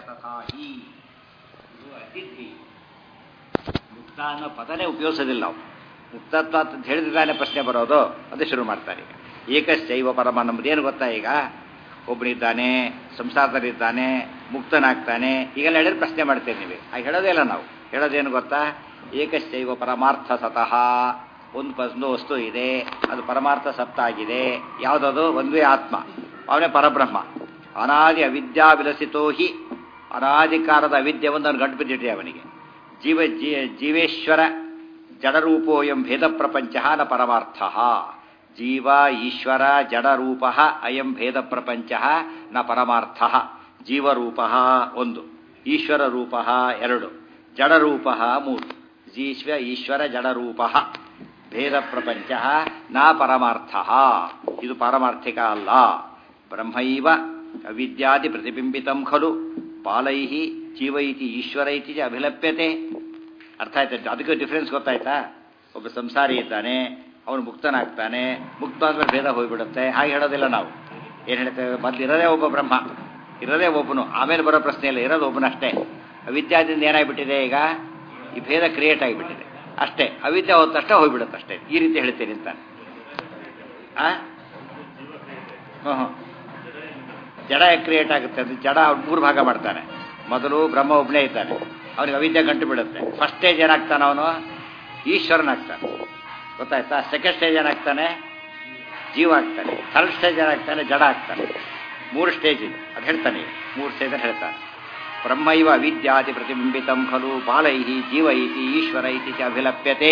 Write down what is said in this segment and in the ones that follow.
ತಥಾಹಿ ಇದು ಅತಿಥಿ ಮುಕ್ತ ಅನ್ನೋ ಪದನೇ ಉಪಯೋಗಿಸೋದಿಲ್ಲ ನಾವು ಮುಕ್ತತ್ವ ಅಂತ ಹೇಳಿದ್ರೆ ಪ್ರಶ್ನೆ ಬರೋದು ಅದು ಶುರು ಮಾಡ್ತಾರೆ ಈಗ ಏಕಶ್ಚೈವ ಪರಮ ನಮ್ದೇನು ಗೊತ್ತಾ ಈಗ ಒಬ್ಬನಿದ್ದಾನೆ ಸಂಸಾರದಲ್ಲಿದ್ದಾನೆ ಮುಕ್ತನಾಗ್ತಾನೆ ಈಗೆಲ್ಲ ಹೇಳಿದ್ರೆ ಪ್ರಶ್ನೆ ಮಾಡ್ತೇವೆ ನೀವು ಆಗ ಹೇಳೋದೇ ಇಲ್ಲ ನಾವು ಹೇಳೋದೇನು ಗೊತ್ತಾ ಏಕಶ್ಚೈವ ಪರಮಾರ್ಥ ಸತಃ ಒಂದು ಒಂದು ವಸ್ತು ಇದೆ ಅದು ಪರಮಾರ್ಥ ಸತ್ತ ಆಗಿದೆ ಯಾವುದದು ಒಂದೇ ಆತ್ಮ ಅವನೇ ಪರಬ್ರಹ್ಮ ಅನಾದಿ ಅವಿದ್ಯಾ ವಿಲಸಿತೋ ಹಿ ಅನಾದಿಕಾರದ ಅವಿದ್ಯೆ ಒಂದು ಅವನು ಗಂಟು ಬಿದ್ದಿಟ್ಟೆ ಅವನಿಗೆ ಜೀವ ಜೀ ಜೀವೇಶ್ವರ ಜಡರೂಪೋ ಎಂ ಭೇದ ಪ್ರಪಂಚ ನ ಪರಮಾರ್ಥ ಜೀವ ಈಶ್ವರ ಜಡರೂಪ ಅಯಂ ಭೇದ ಪ್ರಪಂಚ ನ ಪರಮಾರ್ಥ ಜೀವರೂಪ ಒಂದು ಈಶ್ವರ ರೂಪ ಎರಡು ಜಡರೂಪ ಮೂರು ಜೀಶ್ವ ಈಶ್ವರ ಜಡರೂಪ ಭೇದ ಪ್ರಪಂಚ ನ ಪರಮಾರ್ಥ ಇದು ಪಾರಮಾರ್ಥಿಕ ಅಲ್ಲ ಬ್ರಹ್ಮೈವ ಅವಿದ್ಯಾದಿ ಪ್ರತಿಬಿಂಬಿತಂ ಖಲು ಬಾಲೈ ಜೀವ ಇತಿ ಈಶ್ವರ ಇತಿ ಚ ಅಭಿಲಪ್ಯತೆ ಅರ್ಥ ಆಯ್ತಾ ಅದಕ್ಕೆ ಡಿಫ್ರೆನ್ಸ್ ಗೊತ್ತಾಯ್ತಾ ಒಬ್ಬ ಸಂಸಾರಿ ಇದ್ದಾನೆ ಅವನು ಮುಕ್ತನಾಗ್ತಾನೆ ಮುಕ್ತ ಆದ್ಮೇಲೆ ಭೇದ ಹೋಗ್ಬಿಡುತ್ತೆ ಹಾಗೆ ಹೇಳೋದಿಲ್ಲ ನಾವು ಏನು ಹೇಳ್ತೇವೆ ಮೊದಲು ಇರೋದೇ ಒಬ್ಬ ಬ್ರಹ್ಮ ಇರೋದೇ ಒಬ್ಬನು ಆಮೇಲೆ ಬರೋ ಪ್ರಶ್ನೆ ಇಲ್ಲ ಇರೋದು ಒಬ್ಬನಷ್ಟೇ ಅವಿದ್ಯಾದಿಂದ ಏನಾಗ್ಬಿಟ್ಟಿದೆ ಈಗ ಈ ಭೇದ ಕ್ರಿಯೇಟ್ ಆಗಿಬಿಟ್ಟಿದೆ ಅಷ್ಟೇ ಅವಿದ್ಯೆ ಹೋದ ತಕ್ಷಣ ಹೋಗ್ಬಿಡುತ್ತೆ ಅಷ್ಟೇ ಈ ರೀತಿ ಹೇಳ್ತೀನಿ ಅಂತಾನೆ ಆ ಹ್ಞೂ ಹ್ಞೂ ಜಡ ಕ್ರಿಯೇಟ್ ಆಗುತ್ತೆ ಅದು ಜಡ ಮೂರು ಭಾಗ ಮಾಡ್ತಾನೆ ಮೊದಲು ಬ್ರಹ್ಮ ಒಬ್ಬನೇ ಇದ್ದಾನೆ ಅವನಿಗೆ ಅವಿದ್ಯೆ ಗಂಟು ಬಿಡುತ್ತೆ ಫಸ್ಟ್ ಸ್ಟೇಜ್ ಏನಾಗ್ತಾನೆ ಅವನು ಈಶ್ವರನಾಗ್ತಾನೆ ಗೊತ್ತಾಯ್ತಾ ಸೆಕೆಂಡ್ ಸ್ಟೇಜ್ ಏನಾಗ್ತಾನೆ ಜೀವ ಆಗ್ತಾನೆ ಥರ್ಡ್ ಸ್ಟೇಜ್ ಏನಾಗ್ತಾನೆ ಜಡ ಆಗ್ತಾನೆ ಮೂರು ಸ್ಟೇಜ್ ಇದೆ ಅದು ಹೇಳ್ತಾನೆ ಮೂರು ಸ್ಟೇಜ್ ಹೇಳ್ತಾನೆ ಬ್ರಹ್ಮೈವ ಅವಿದ್ಯಾದಿ ಪ್ರತಿಬಿಂಬಿತಂ ಖಲು ಬಾಲೈ ಜೀವ ಇತಿ ಈಶ್ವರ ಇತಿ ಚ ಅಭಿಲಪ್ಯತೆ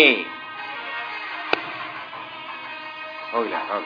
ಹೋಗ್ಲ ಹೋಗ್ಲಿ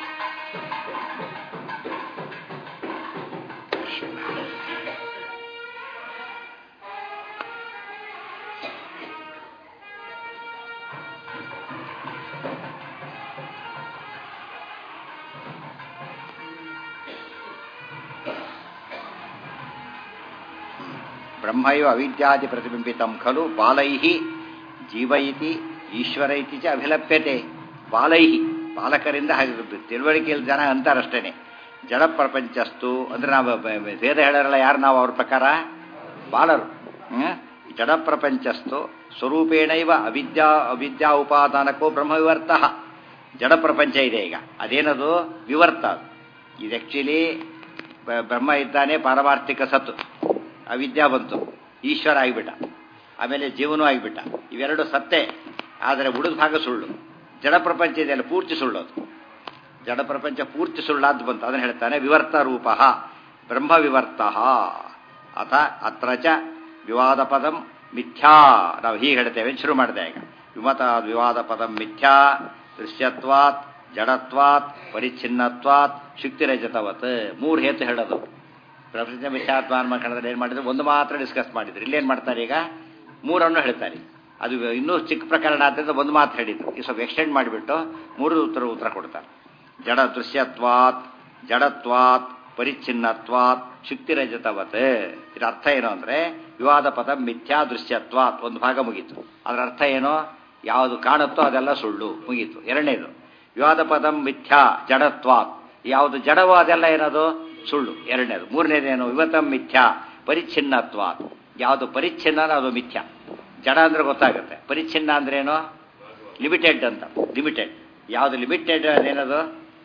ಬ್ರಹ್ಮೈವ ಅವಿದ್ಯಾದಿ ಪ್ರತಿಬಿಂಬಿತಂ ಖಲು ಬಾಲೈ ಜೀವ ಇತಿ ಈಶ್ವರ ಇತಿ ಚ ಅಭಿಲಪ್ಯತೆ ಬಾಲೈ ಬಾಲಕರಿಂದ ಹಾಗೆ ತಿಳುವಳಿಕೆಯಲ್ಲಿ ಜನ ಅಂತಾರಷ್ಟೇನೆ ಜಡ ಪ್ರಪಂಚಸ್ತು ಅಂದ್ರೆ ನಾವು ಭೇದ ಹೇಳೋರಲ್ಲ ಯಾರು ನಾವು ಅವ್ರ ಪ್ರಕಾರ ಬಾಲರು ಜಡ ಪ್ರಪಂಚಸ್ತು ಸ್ವರೂಪೇಣೈವ ಅವಿದ್ಯಾ ಅವಿದ್ಯಾ ಉಪಾದಾನಕ್ಕೋ ಬ್ರಹ್ಮವಿವರ್ತ ಜಡ ಪ್ರಪಂಚ ಇದೆ ಈಗ ಅದೇನದು ವಿವರ್ತ ಇದು ಆಕ್ಚುಲಿ ಬ್ರಹ್ಮ ಇದ್ದಾನೆ ಪಾರಮಾರ್ಥಿಕ ಸತ್ತು ಅವಿದ್ಯಾ ಬಂತು ಈಶ್ವರ ಆಗಿಬಿಟ್ಟ ಆಮೇಲೆ ಜೀವನೂ ಆಗಿಬಿಟ್ಟ ಇವೆರಡು ಸತ್ತೆ ಆದರೆ ಉಳಿದ ಭಾಗ ಸುಳ್ಳು ಜಡ ಪ್ರಪಂಚ ಇದೆಯಲ್ಲ ಪೂರ್ತಿ ಸುಳ್ಳು ಅದು ಜಡ ಪ್ರಪಂಚ ಪೂರ್ತಿ ಸುಳ್ಳಾದ್ದು ಬಂತು ಅದನ್ನು ಹೇಳ್ತಾನೆ ವಿವರ್ತ ರೂಪ ಬ್ರಹ್ಮ ವಿವರ್ತ ಅಥ ಅತ್ರ ಚ ವಿವಾದ ಪದಂ ಮಿಥ್ಯಾ ನಾವು ಹೀಗೆ ಹೇಳ್ತೇವೆ ಶುರು ಮಾಡಿದೆ ಈಗ ವಿಮತ ವಿವಾದ ಪದಂ ಮಿಥ್ಯಾ ದೃಶ್ಯತ್ವಾತ್ ಜಡತ್ವಾತ್ ಪರಿಚ್ಛಿನ್ನತ್ವಾತ್ ಶುಕ್ತಿರಜತವತ್ ಮೂರು ಹೇತು ಹೇಳೋದು ಪ್ರಪಂಚ ಮಿಥ್ಯಾತ್ಮ ಅನ್ಮಕಣದಲ್ಲಿ ಏನು ಮಾಡಿದ್ರು ಒಂದು ಮಾತ್ರ ಡಿಸ್ಕಸ್ ಮಾಡಿದ್ರು ಇಲ್ಲೇನು ಮಾಡ್ತಾರೆ ಈಗ ಮೂರನ್ನು ಹೇಳ್ತಾರೆ ಅದು ಇನ್ನೂ ಚಿಕ್ಕ ಪ್ರಕರಣ ಆದ್ದರಿಂದ ಒಂದು ಮಾತು ಹೇಳಿದ್ರು ಈ ಸ್ವಲ್ಪ ಎಕ್ಸ್ಟೆಂಡ್ ಮಾಡಿಬಿಟ್ಟು ಮೂರು ಉತ್ತರ ಉತ್ತರ ಕೊಡ್ತಾರೆ ಜಡ ದೃಶ್ಯತ್ವಾತ್ ಜಡತ್ವಾತ್ ಪರಿಚ್ಛಿನ್ನತ್ವಾತ್ ಶುಕ್ತಿರಜತವತ್ ಇದರ ಅರ್ಥ ಏನು ಅಂದರೆ ವಿವಾದ ಪದ ಮಿಥ್ಯಾ ದೃಶ್ಯತ್ವಾತ್ ಒಂದು ಭಾಗ ಮುಗೀತು ಅದರ ಅರ್ಥ ಏನು ಯಾವುದು ಕಾಣುತ್ತೋ ಅದೆಲ್ಲ ಸುಳ್ಳು ಮುಗೀತು ಎರಡನೇದು ವಿವಾದ ಪದ ಮಿಥ್ಯಾ ಜಡತ್ವಾತ್ ಯಾವುದು ಜಡವೋ ಅದೆಲ್ಲ ಏನದು ಸುಳ್ಳು ಎರಡನೇದು ಮೂರನೇದೇನು ವಿವತಂ ಮಿಥ್ಯಾ ಪರಿಚ್ಛಿನ್ನತ್ವಾತ್ ಯಾವುದು ಪರಿಚ್ಛಿನ್ನ ಅದು ಮಿಥ್ಯಾ ಜಡ ಅಂದ್ರೆ ಗೊತ್ತಾಗುತ್ತೆ ಪರಿಚ್ಛಿನ್ನ ಅಂದ್ರೇನು ಲಿಮಿಟೆಡ್ ಅಂತ ಲಿಮಿಟೆಡ್ ಯಾವುದು ಲಿಮಿಟೆಡ್ ಅದೇನದು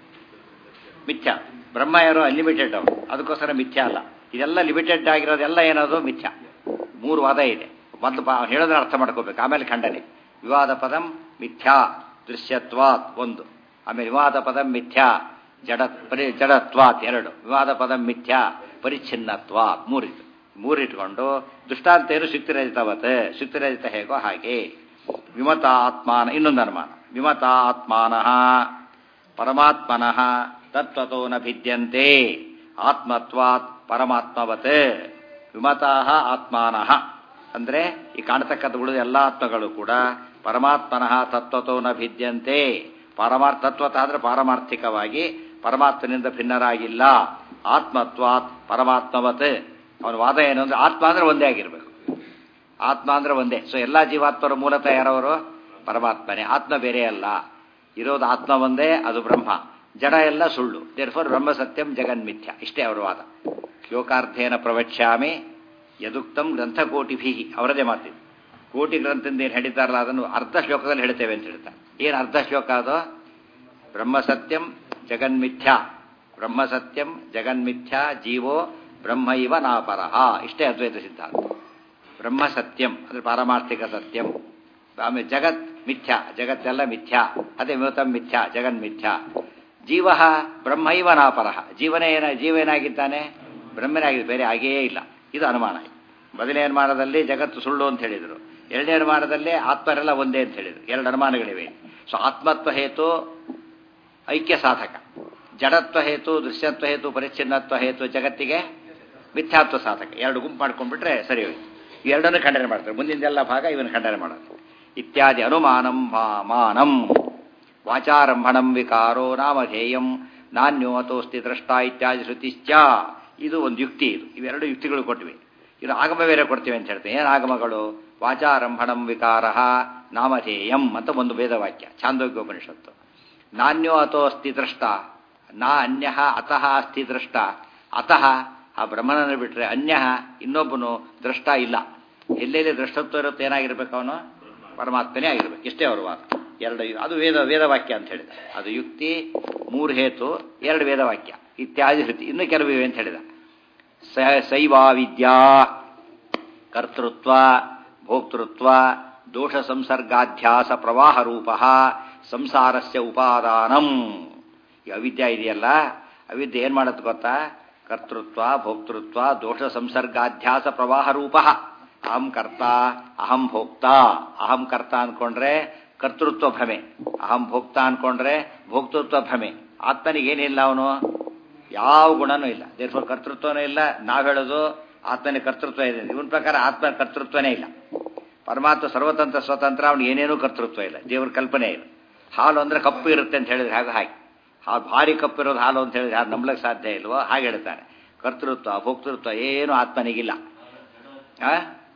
ಮಿಥ್ಯಾ ಬ್ರಹ್ಮ ಯಾರು ಅನ್ಲಿಮಿಟೆಡ್ ಅವರು ಅದಕ್ಕೋಸ್ಕರ ಮಿಥ್ಯಾ ಅಲ್ಲ ಇದೆಲ್ಲ ಲಿಮಿಟೆಡ್ ಆಗಿರೋದೆಲ್ಲ ಏನದು ಮಿಥ್ಯಾ ಮೂರು ವಾದ ಇದೆ ಒಂದು ಬಾ ಹೇಳೋದನ್ನ ಅರ್ಥ ಮಾಡ್ಕೋಬೇಕು ಆಮೇಲೆ ಖಂಡನೆ ವಿವಾದ ಪದಂ ಮಿಥ್ಯಾ ದೃಶ್ಯತ್ವಾತ್ ಒಂದು ಆಮೇಲೆ ವಿವಾದ ಪದಂ ಮಿಥ್ಯಾ ಜಡ ಪರಿ ಜಡತ್ವಾತ್ ಎರಡು ವಿವಾದ ಪದ ಮಿಥ್ಯಾ ಪರಿಚ್ಛಿನ್ನತ್ವಾತ್ ಮೂರಿತು ಮೂರಿಟ್ಕೊಂಡು ದುಷ್ಟಾಂತ ಏನು ಶುಕ್ತಿರಹಿತವತ್ ಶುಕ್ತಿರಹಿತ ಹೇಗೋ ಹಾಗೆ ವಿಮತ ಆತ್ಮಾನ ಇನ್ನೊಂದು ಅನುಮಾನ ವಿಮತ ಆತ್ಮಾನಃ ಪರಮಾತ್ಮನಃ ತತ್ವತೋ ನ ಭಿದ್ಯಂತೆ ಆತ್ಮತ್ವಾತ್ ಪರಮಾತ್ಮವತ್ ವಿಮತಾ ಆತ್ಮಾನಃ ಅಂದ್ರೆ ಈ ಕಾಣತಕ್ಕಂಥ ಉಳಿದ ಎಲ್ಲ ಆತ್ಮಗಳು ಕೂಡ ಪರಮಾತ್ಮನಃ ತತ್ವತೋ ನ ಭಿದ್ಯಂತೆ ಪಾರಮಾರ್ಥ ತತ್ವತ ಅಂದ್ರೆ ಪಾರಮಾರ್ಥಿಕವಾಗಿ ಪರಮಾತ್ಮನಿಂದ ಭಿನ್ನರಾಗಿಲ್ಲ ಆತ್ಮತ್ವಾತ್ ಪರಮಾತ್ಮವತ್ ಅವನ ವಾದ ಏನು ಅಂದ್ರೆ ಆತ್ಮ ಅಂದ್ರೆ ಒಂದೇ ಆಗಿರ್ಬೇಕು ಆತ್ಮ ಅಂದ್ರೆ ಒಂದೇ ಸೊ ಎಲ್ಲ ಜೀವಾತ್ಮರ ಮೂಲತಃ ಯಾರವರು ಪರಮಾತ್ಮನೇ ಆತ್ಮ ಬೇರೆ ಅಲ್ಲ ಇರೋದು ಆತ್ಮ ಒಂದೇ ಅದು ಬ್ರಹ್ಮ ಜಡ ಎಲ್ಲ ಸುಳ್ಳು ದೇರ್ಫೋರ್ ಬ್ರಹ್ಮ ಸತ್ಯಂ ಜಗನ್ಮಿಥ್ಯ ಇಷ್ಟೇ ಅವರ ವಾದ ಶ್ಲೋಕಾರ್ಥೇನ ಪ್ರವಕ್ಷ್ಯಾಮಿ ಯದುಕ್ತಂ ಗ್ರಂಥಕೋಟಿಭಿ ಅವರದೇ ಮಾತಿದ್ದು ಕೋಟಿ ಗ್ರಂಥದಿಂದ ಏನು ಹೇಳಿದ್ದಾರಲ್ಲ ಅದನ್ನು ಅರ್ಧ ಶ್ಲೋಕದಲ್ಲಿ ಹೇಳ್ತೇವೆ ಅಂತ ಹೇಳ್ತಾರೆ ಏನು ಅರ್ಧ ಶ್ಲೋಕ ಅದು ಬ್ರಹ್ಮಸತ್ಯಂ ಜಗನ್ಮಿಥ್ಯಾ ಬ್ರಹ್ಮಸತ್ಯಂ ಜಗನ್ಮಿಥ್ಯಾ ಜೀವೋ ಬ್ರಹ್ಮೈವ ನಾಪರಹ ಇಷ್ಟೇ ಅದ್ವೈತ ಸಿದ್ಧಾಂತ ಬ್ರಹ್ಮ ಸತ್ಯಂ ಅಂದ್ರೆ ಪಾರಮಾರ್ಥಿಕ ಸತ್ಯಂ ಆಮೇಲೆ ಜಗತ್ ಮಿಥ್ಯಾ ಜಗತ್ತೆಲ್ಲ ಮಿಥ್ಯಾ ಅದೇ ಮ್ಯೂತಂ ಮಿಥ್ಯಾ ಜಗನ್ ಮಿಥ್ಯಾ ಜೀವ ಬ್ರಹ್ಮೈವ ನಾಪರಹ ಜೀವನೇ ಏನ ಜೀವ ಏನಾಗಿದ್ದಾನೆ ಬ್ರಹ್ಮನಾಗಿದೆ ಬೇರೆ ಆಗೇ ಇಲ್ಲ ಇದು ಅನುಮಾನ ಮೊದಲನೇ ಅನುಮಾನದಲ್ಲಿ ಜಗತ್ತು ಸುಳ್ಳು ಅಂತ ಹೇಳಿದರು ಎರಡನೇ ಅನುಮಾನದಲ್ಲಿ ಆತ್ಮರೆಲ್ಲ ಒಂದೇ ಅಂತ ಹೇಳಿದರು ಎರಡು ಅನುಮಾನಗಳಿವೆ ಸೊ ಆತ್ಮತ್ವ ಹೇತು ಐಕ್ಯ ಸಾಧಕ ಜಡತ್ವ ಹೇತು ದೃಶ್ಯತ್ವ ಹೇತು ಪರಿಚ್ಛಿನ್ನತ್ವ ಹೇತು ಜಗತ್ತಿಗೆ ಮಿಥ್ಯಾತ್ವ ಸಾಧಕ ಎರಡು ಗುಂಪು ಮಾಡ್ಕೊಂಡ್ಬಿಟ್ರೆ ಸರಿ ಹೋಯ್ತು ಎರಡನ್ನು ಖಂಡನೆ ಮಾಡ್ತಾರೆ ಮುಂದಿನ ಭಾಗ ಇವನು ಖಂಡನೆ ಮಾಡೋದು ಇತ್ಯಾದಿ ಅನುಮಾನಂ ಮಾನಂ ವಾಚಾರಂಭಣಂ ವಿಕಾರೋ ನಾಮಧೇಯಂ ನಾನ್ಯೋ ಅಥೋಸ್ತಿ ದ್ರಷ್ಟ ಇತ್ಯಾದಿ ಶ್ರುತಿಶ್ಚ ಇದು ಒಂದು ಯುಕ್ತಿ ಇದು ಇವೆರಡು ಯುಕ್ತಿಗಳು ಕೊಟ್ಟಿವೆ ಇದು ಆಗಮ ಬೇರೆ ಕೊಡ್ತೀವಿ ಅಂತ ಹೇಳ್ತೇವೆ ಏನು ಆಗಮಗಳು ವಾಚಾರಂಭಣಂ ವಿಕಾರ ನಾಮಧೇಯಂ ಅಂತ ಒಂದು ವೇದವಾಕ್ಯ ಛಾಂದೋಗ್ಯೋಪನಿಷತ್ತು ನಾನ್ಯೋ ಅಥೋ ಅಸ್ತಿ ದ್ರಷ್ಟ ನಾ ಅನ್ಯ ಅತಃ ಅಸ್ತಿ ದ್ರಷ್ಟ ಅತಃ ಆ ಬ್ರಹ್ಮನನ್ನು ಬಿಟ್ಟರೆ ಅನ್ಯ ಇನ್ನೊಬ್ಬನು ದ್ರಷ್ಟ ಇಲ್ಲ ಎಲ್ಲೆಲ್ಲಿ ದ್ರಷ್ಟತ್ವ ಇರುತ್ತೆ ಏನಾಗಿರ್ಬೇಕು ಅವನು ಪರಮಾತ್ಮನೇ ಆಗಿರ್ಬೇಕು ಇಷ್ಟೇ ಅವರು ವಾದ ಎರಡು ಅದು ವೇದ ವೇದವಾಕ್ಯ ಅಂತ ಹೇಳಿದ ಅದು ಯುಕ್ತಿ ಮೂರು ಹೇತು ಎರಡು ವೇದವಾಕ್ಯ ಇತ್ಯಾದಿ ಹೃತಿ ಇನ್ನು ಕೆಲವಿವೆ ಅಂತ ಹೇಳಿದ ಶೈವಾ ವಿದ್ಯಾ ಕರ್ತೃತ್ವ ಭೋಕ್ತೃತ್ವ ದೋಷ ಸಂಸರ್ಗಾಧ್ಯಾಸ ಪ್ರವಾಹ ರೂಪ ಸಂಸಾರಸ್ಯ ಉಪಾದಾನಂ ಈ ಅವಿದ್ಯೆ ಇದೆಯಲ್ಲ ಅವಿದ್ಯೆ ಏನು ಮಾಡುತ್ತೆ ಗೊತ್ತಾ ಕರ್ತೃತ್ವ ಭೋಕ್ತೃತ್ವ ದೋಷ ಸಂಸರ್ಗಾಧ್ಯಾಸ ಪ್ರವಾಹ ರೂಪ ಅಹಂ ಕರ್ತ ಅಹಂ ಭೋಕ್ತ ಅಹಂ ಕರ್ತ ಅನ್ಕೊಂಡ್ರೆ ಕರ್ತೃತ್ವ ಭ್ರಮೆ ಅಹಂ ಭೋಕ್ತ ಅನ್ಕೊಂಡ್ರೆ ಭೋಕ್ತೃತ್ವ ಭ್ರಮೆ ಆತ್ಮನಿಗೇನಿಲ್ಲ ಅವನು ಯಾವ ಗುಣನೂ ಇಲ್ಲ ದೇರ್ಫೋರ್ ಕರ್ತೃತ್ವನೂ ಇಲ್ಲ ನಾವು ಹೇಳೋದು ಆತ್ಮನ ಕರ್ತೃತ್ವ ಇದೆ ಇವನ ಪ್ರಕಾರ ಆತ್ಮ ಕರ್ತೃತ್ವನೇ ಇಲ್ಲ ಪರಮಾತ್ಮ ಸರ್ವತಂತ್ರ ಸ್ವತಂತ್ರ ಅವನು ಏನೇನೂ ಕರ್ತೃತ್ವ ಇಲ್ಲ ದೇವ್ರ ಕಲ್ಪನೆ ಇಲ್ಲ ಹಾಲು ಅಂದ್ರೆ ಕಪ್ಪು ಇರುತ್ತೆ ಅಂತ ಹೇಳಿದ್ರೆ ಹಾಗೆ ಹಾಗೆ ಹಾಲು ಭಾರಿ ಕಪ್ಪಿರೋದು ಹಾಲು ಅಂತ ಹೇಳಿದ್ರೆ ಯಾರು ನಂಬಲಕ್ಕೆ ಸಾಧ್ಯ ಇಲ್ವೋ ಹಾಗೆ ಹೇಳ್ತಾನೆ ಕರ್ತೃತ್ವ ಭೋಕ್ತೃತ್ವ ಏನು ಆತ್ಮನಿಗಿಲ್ಲ ಆ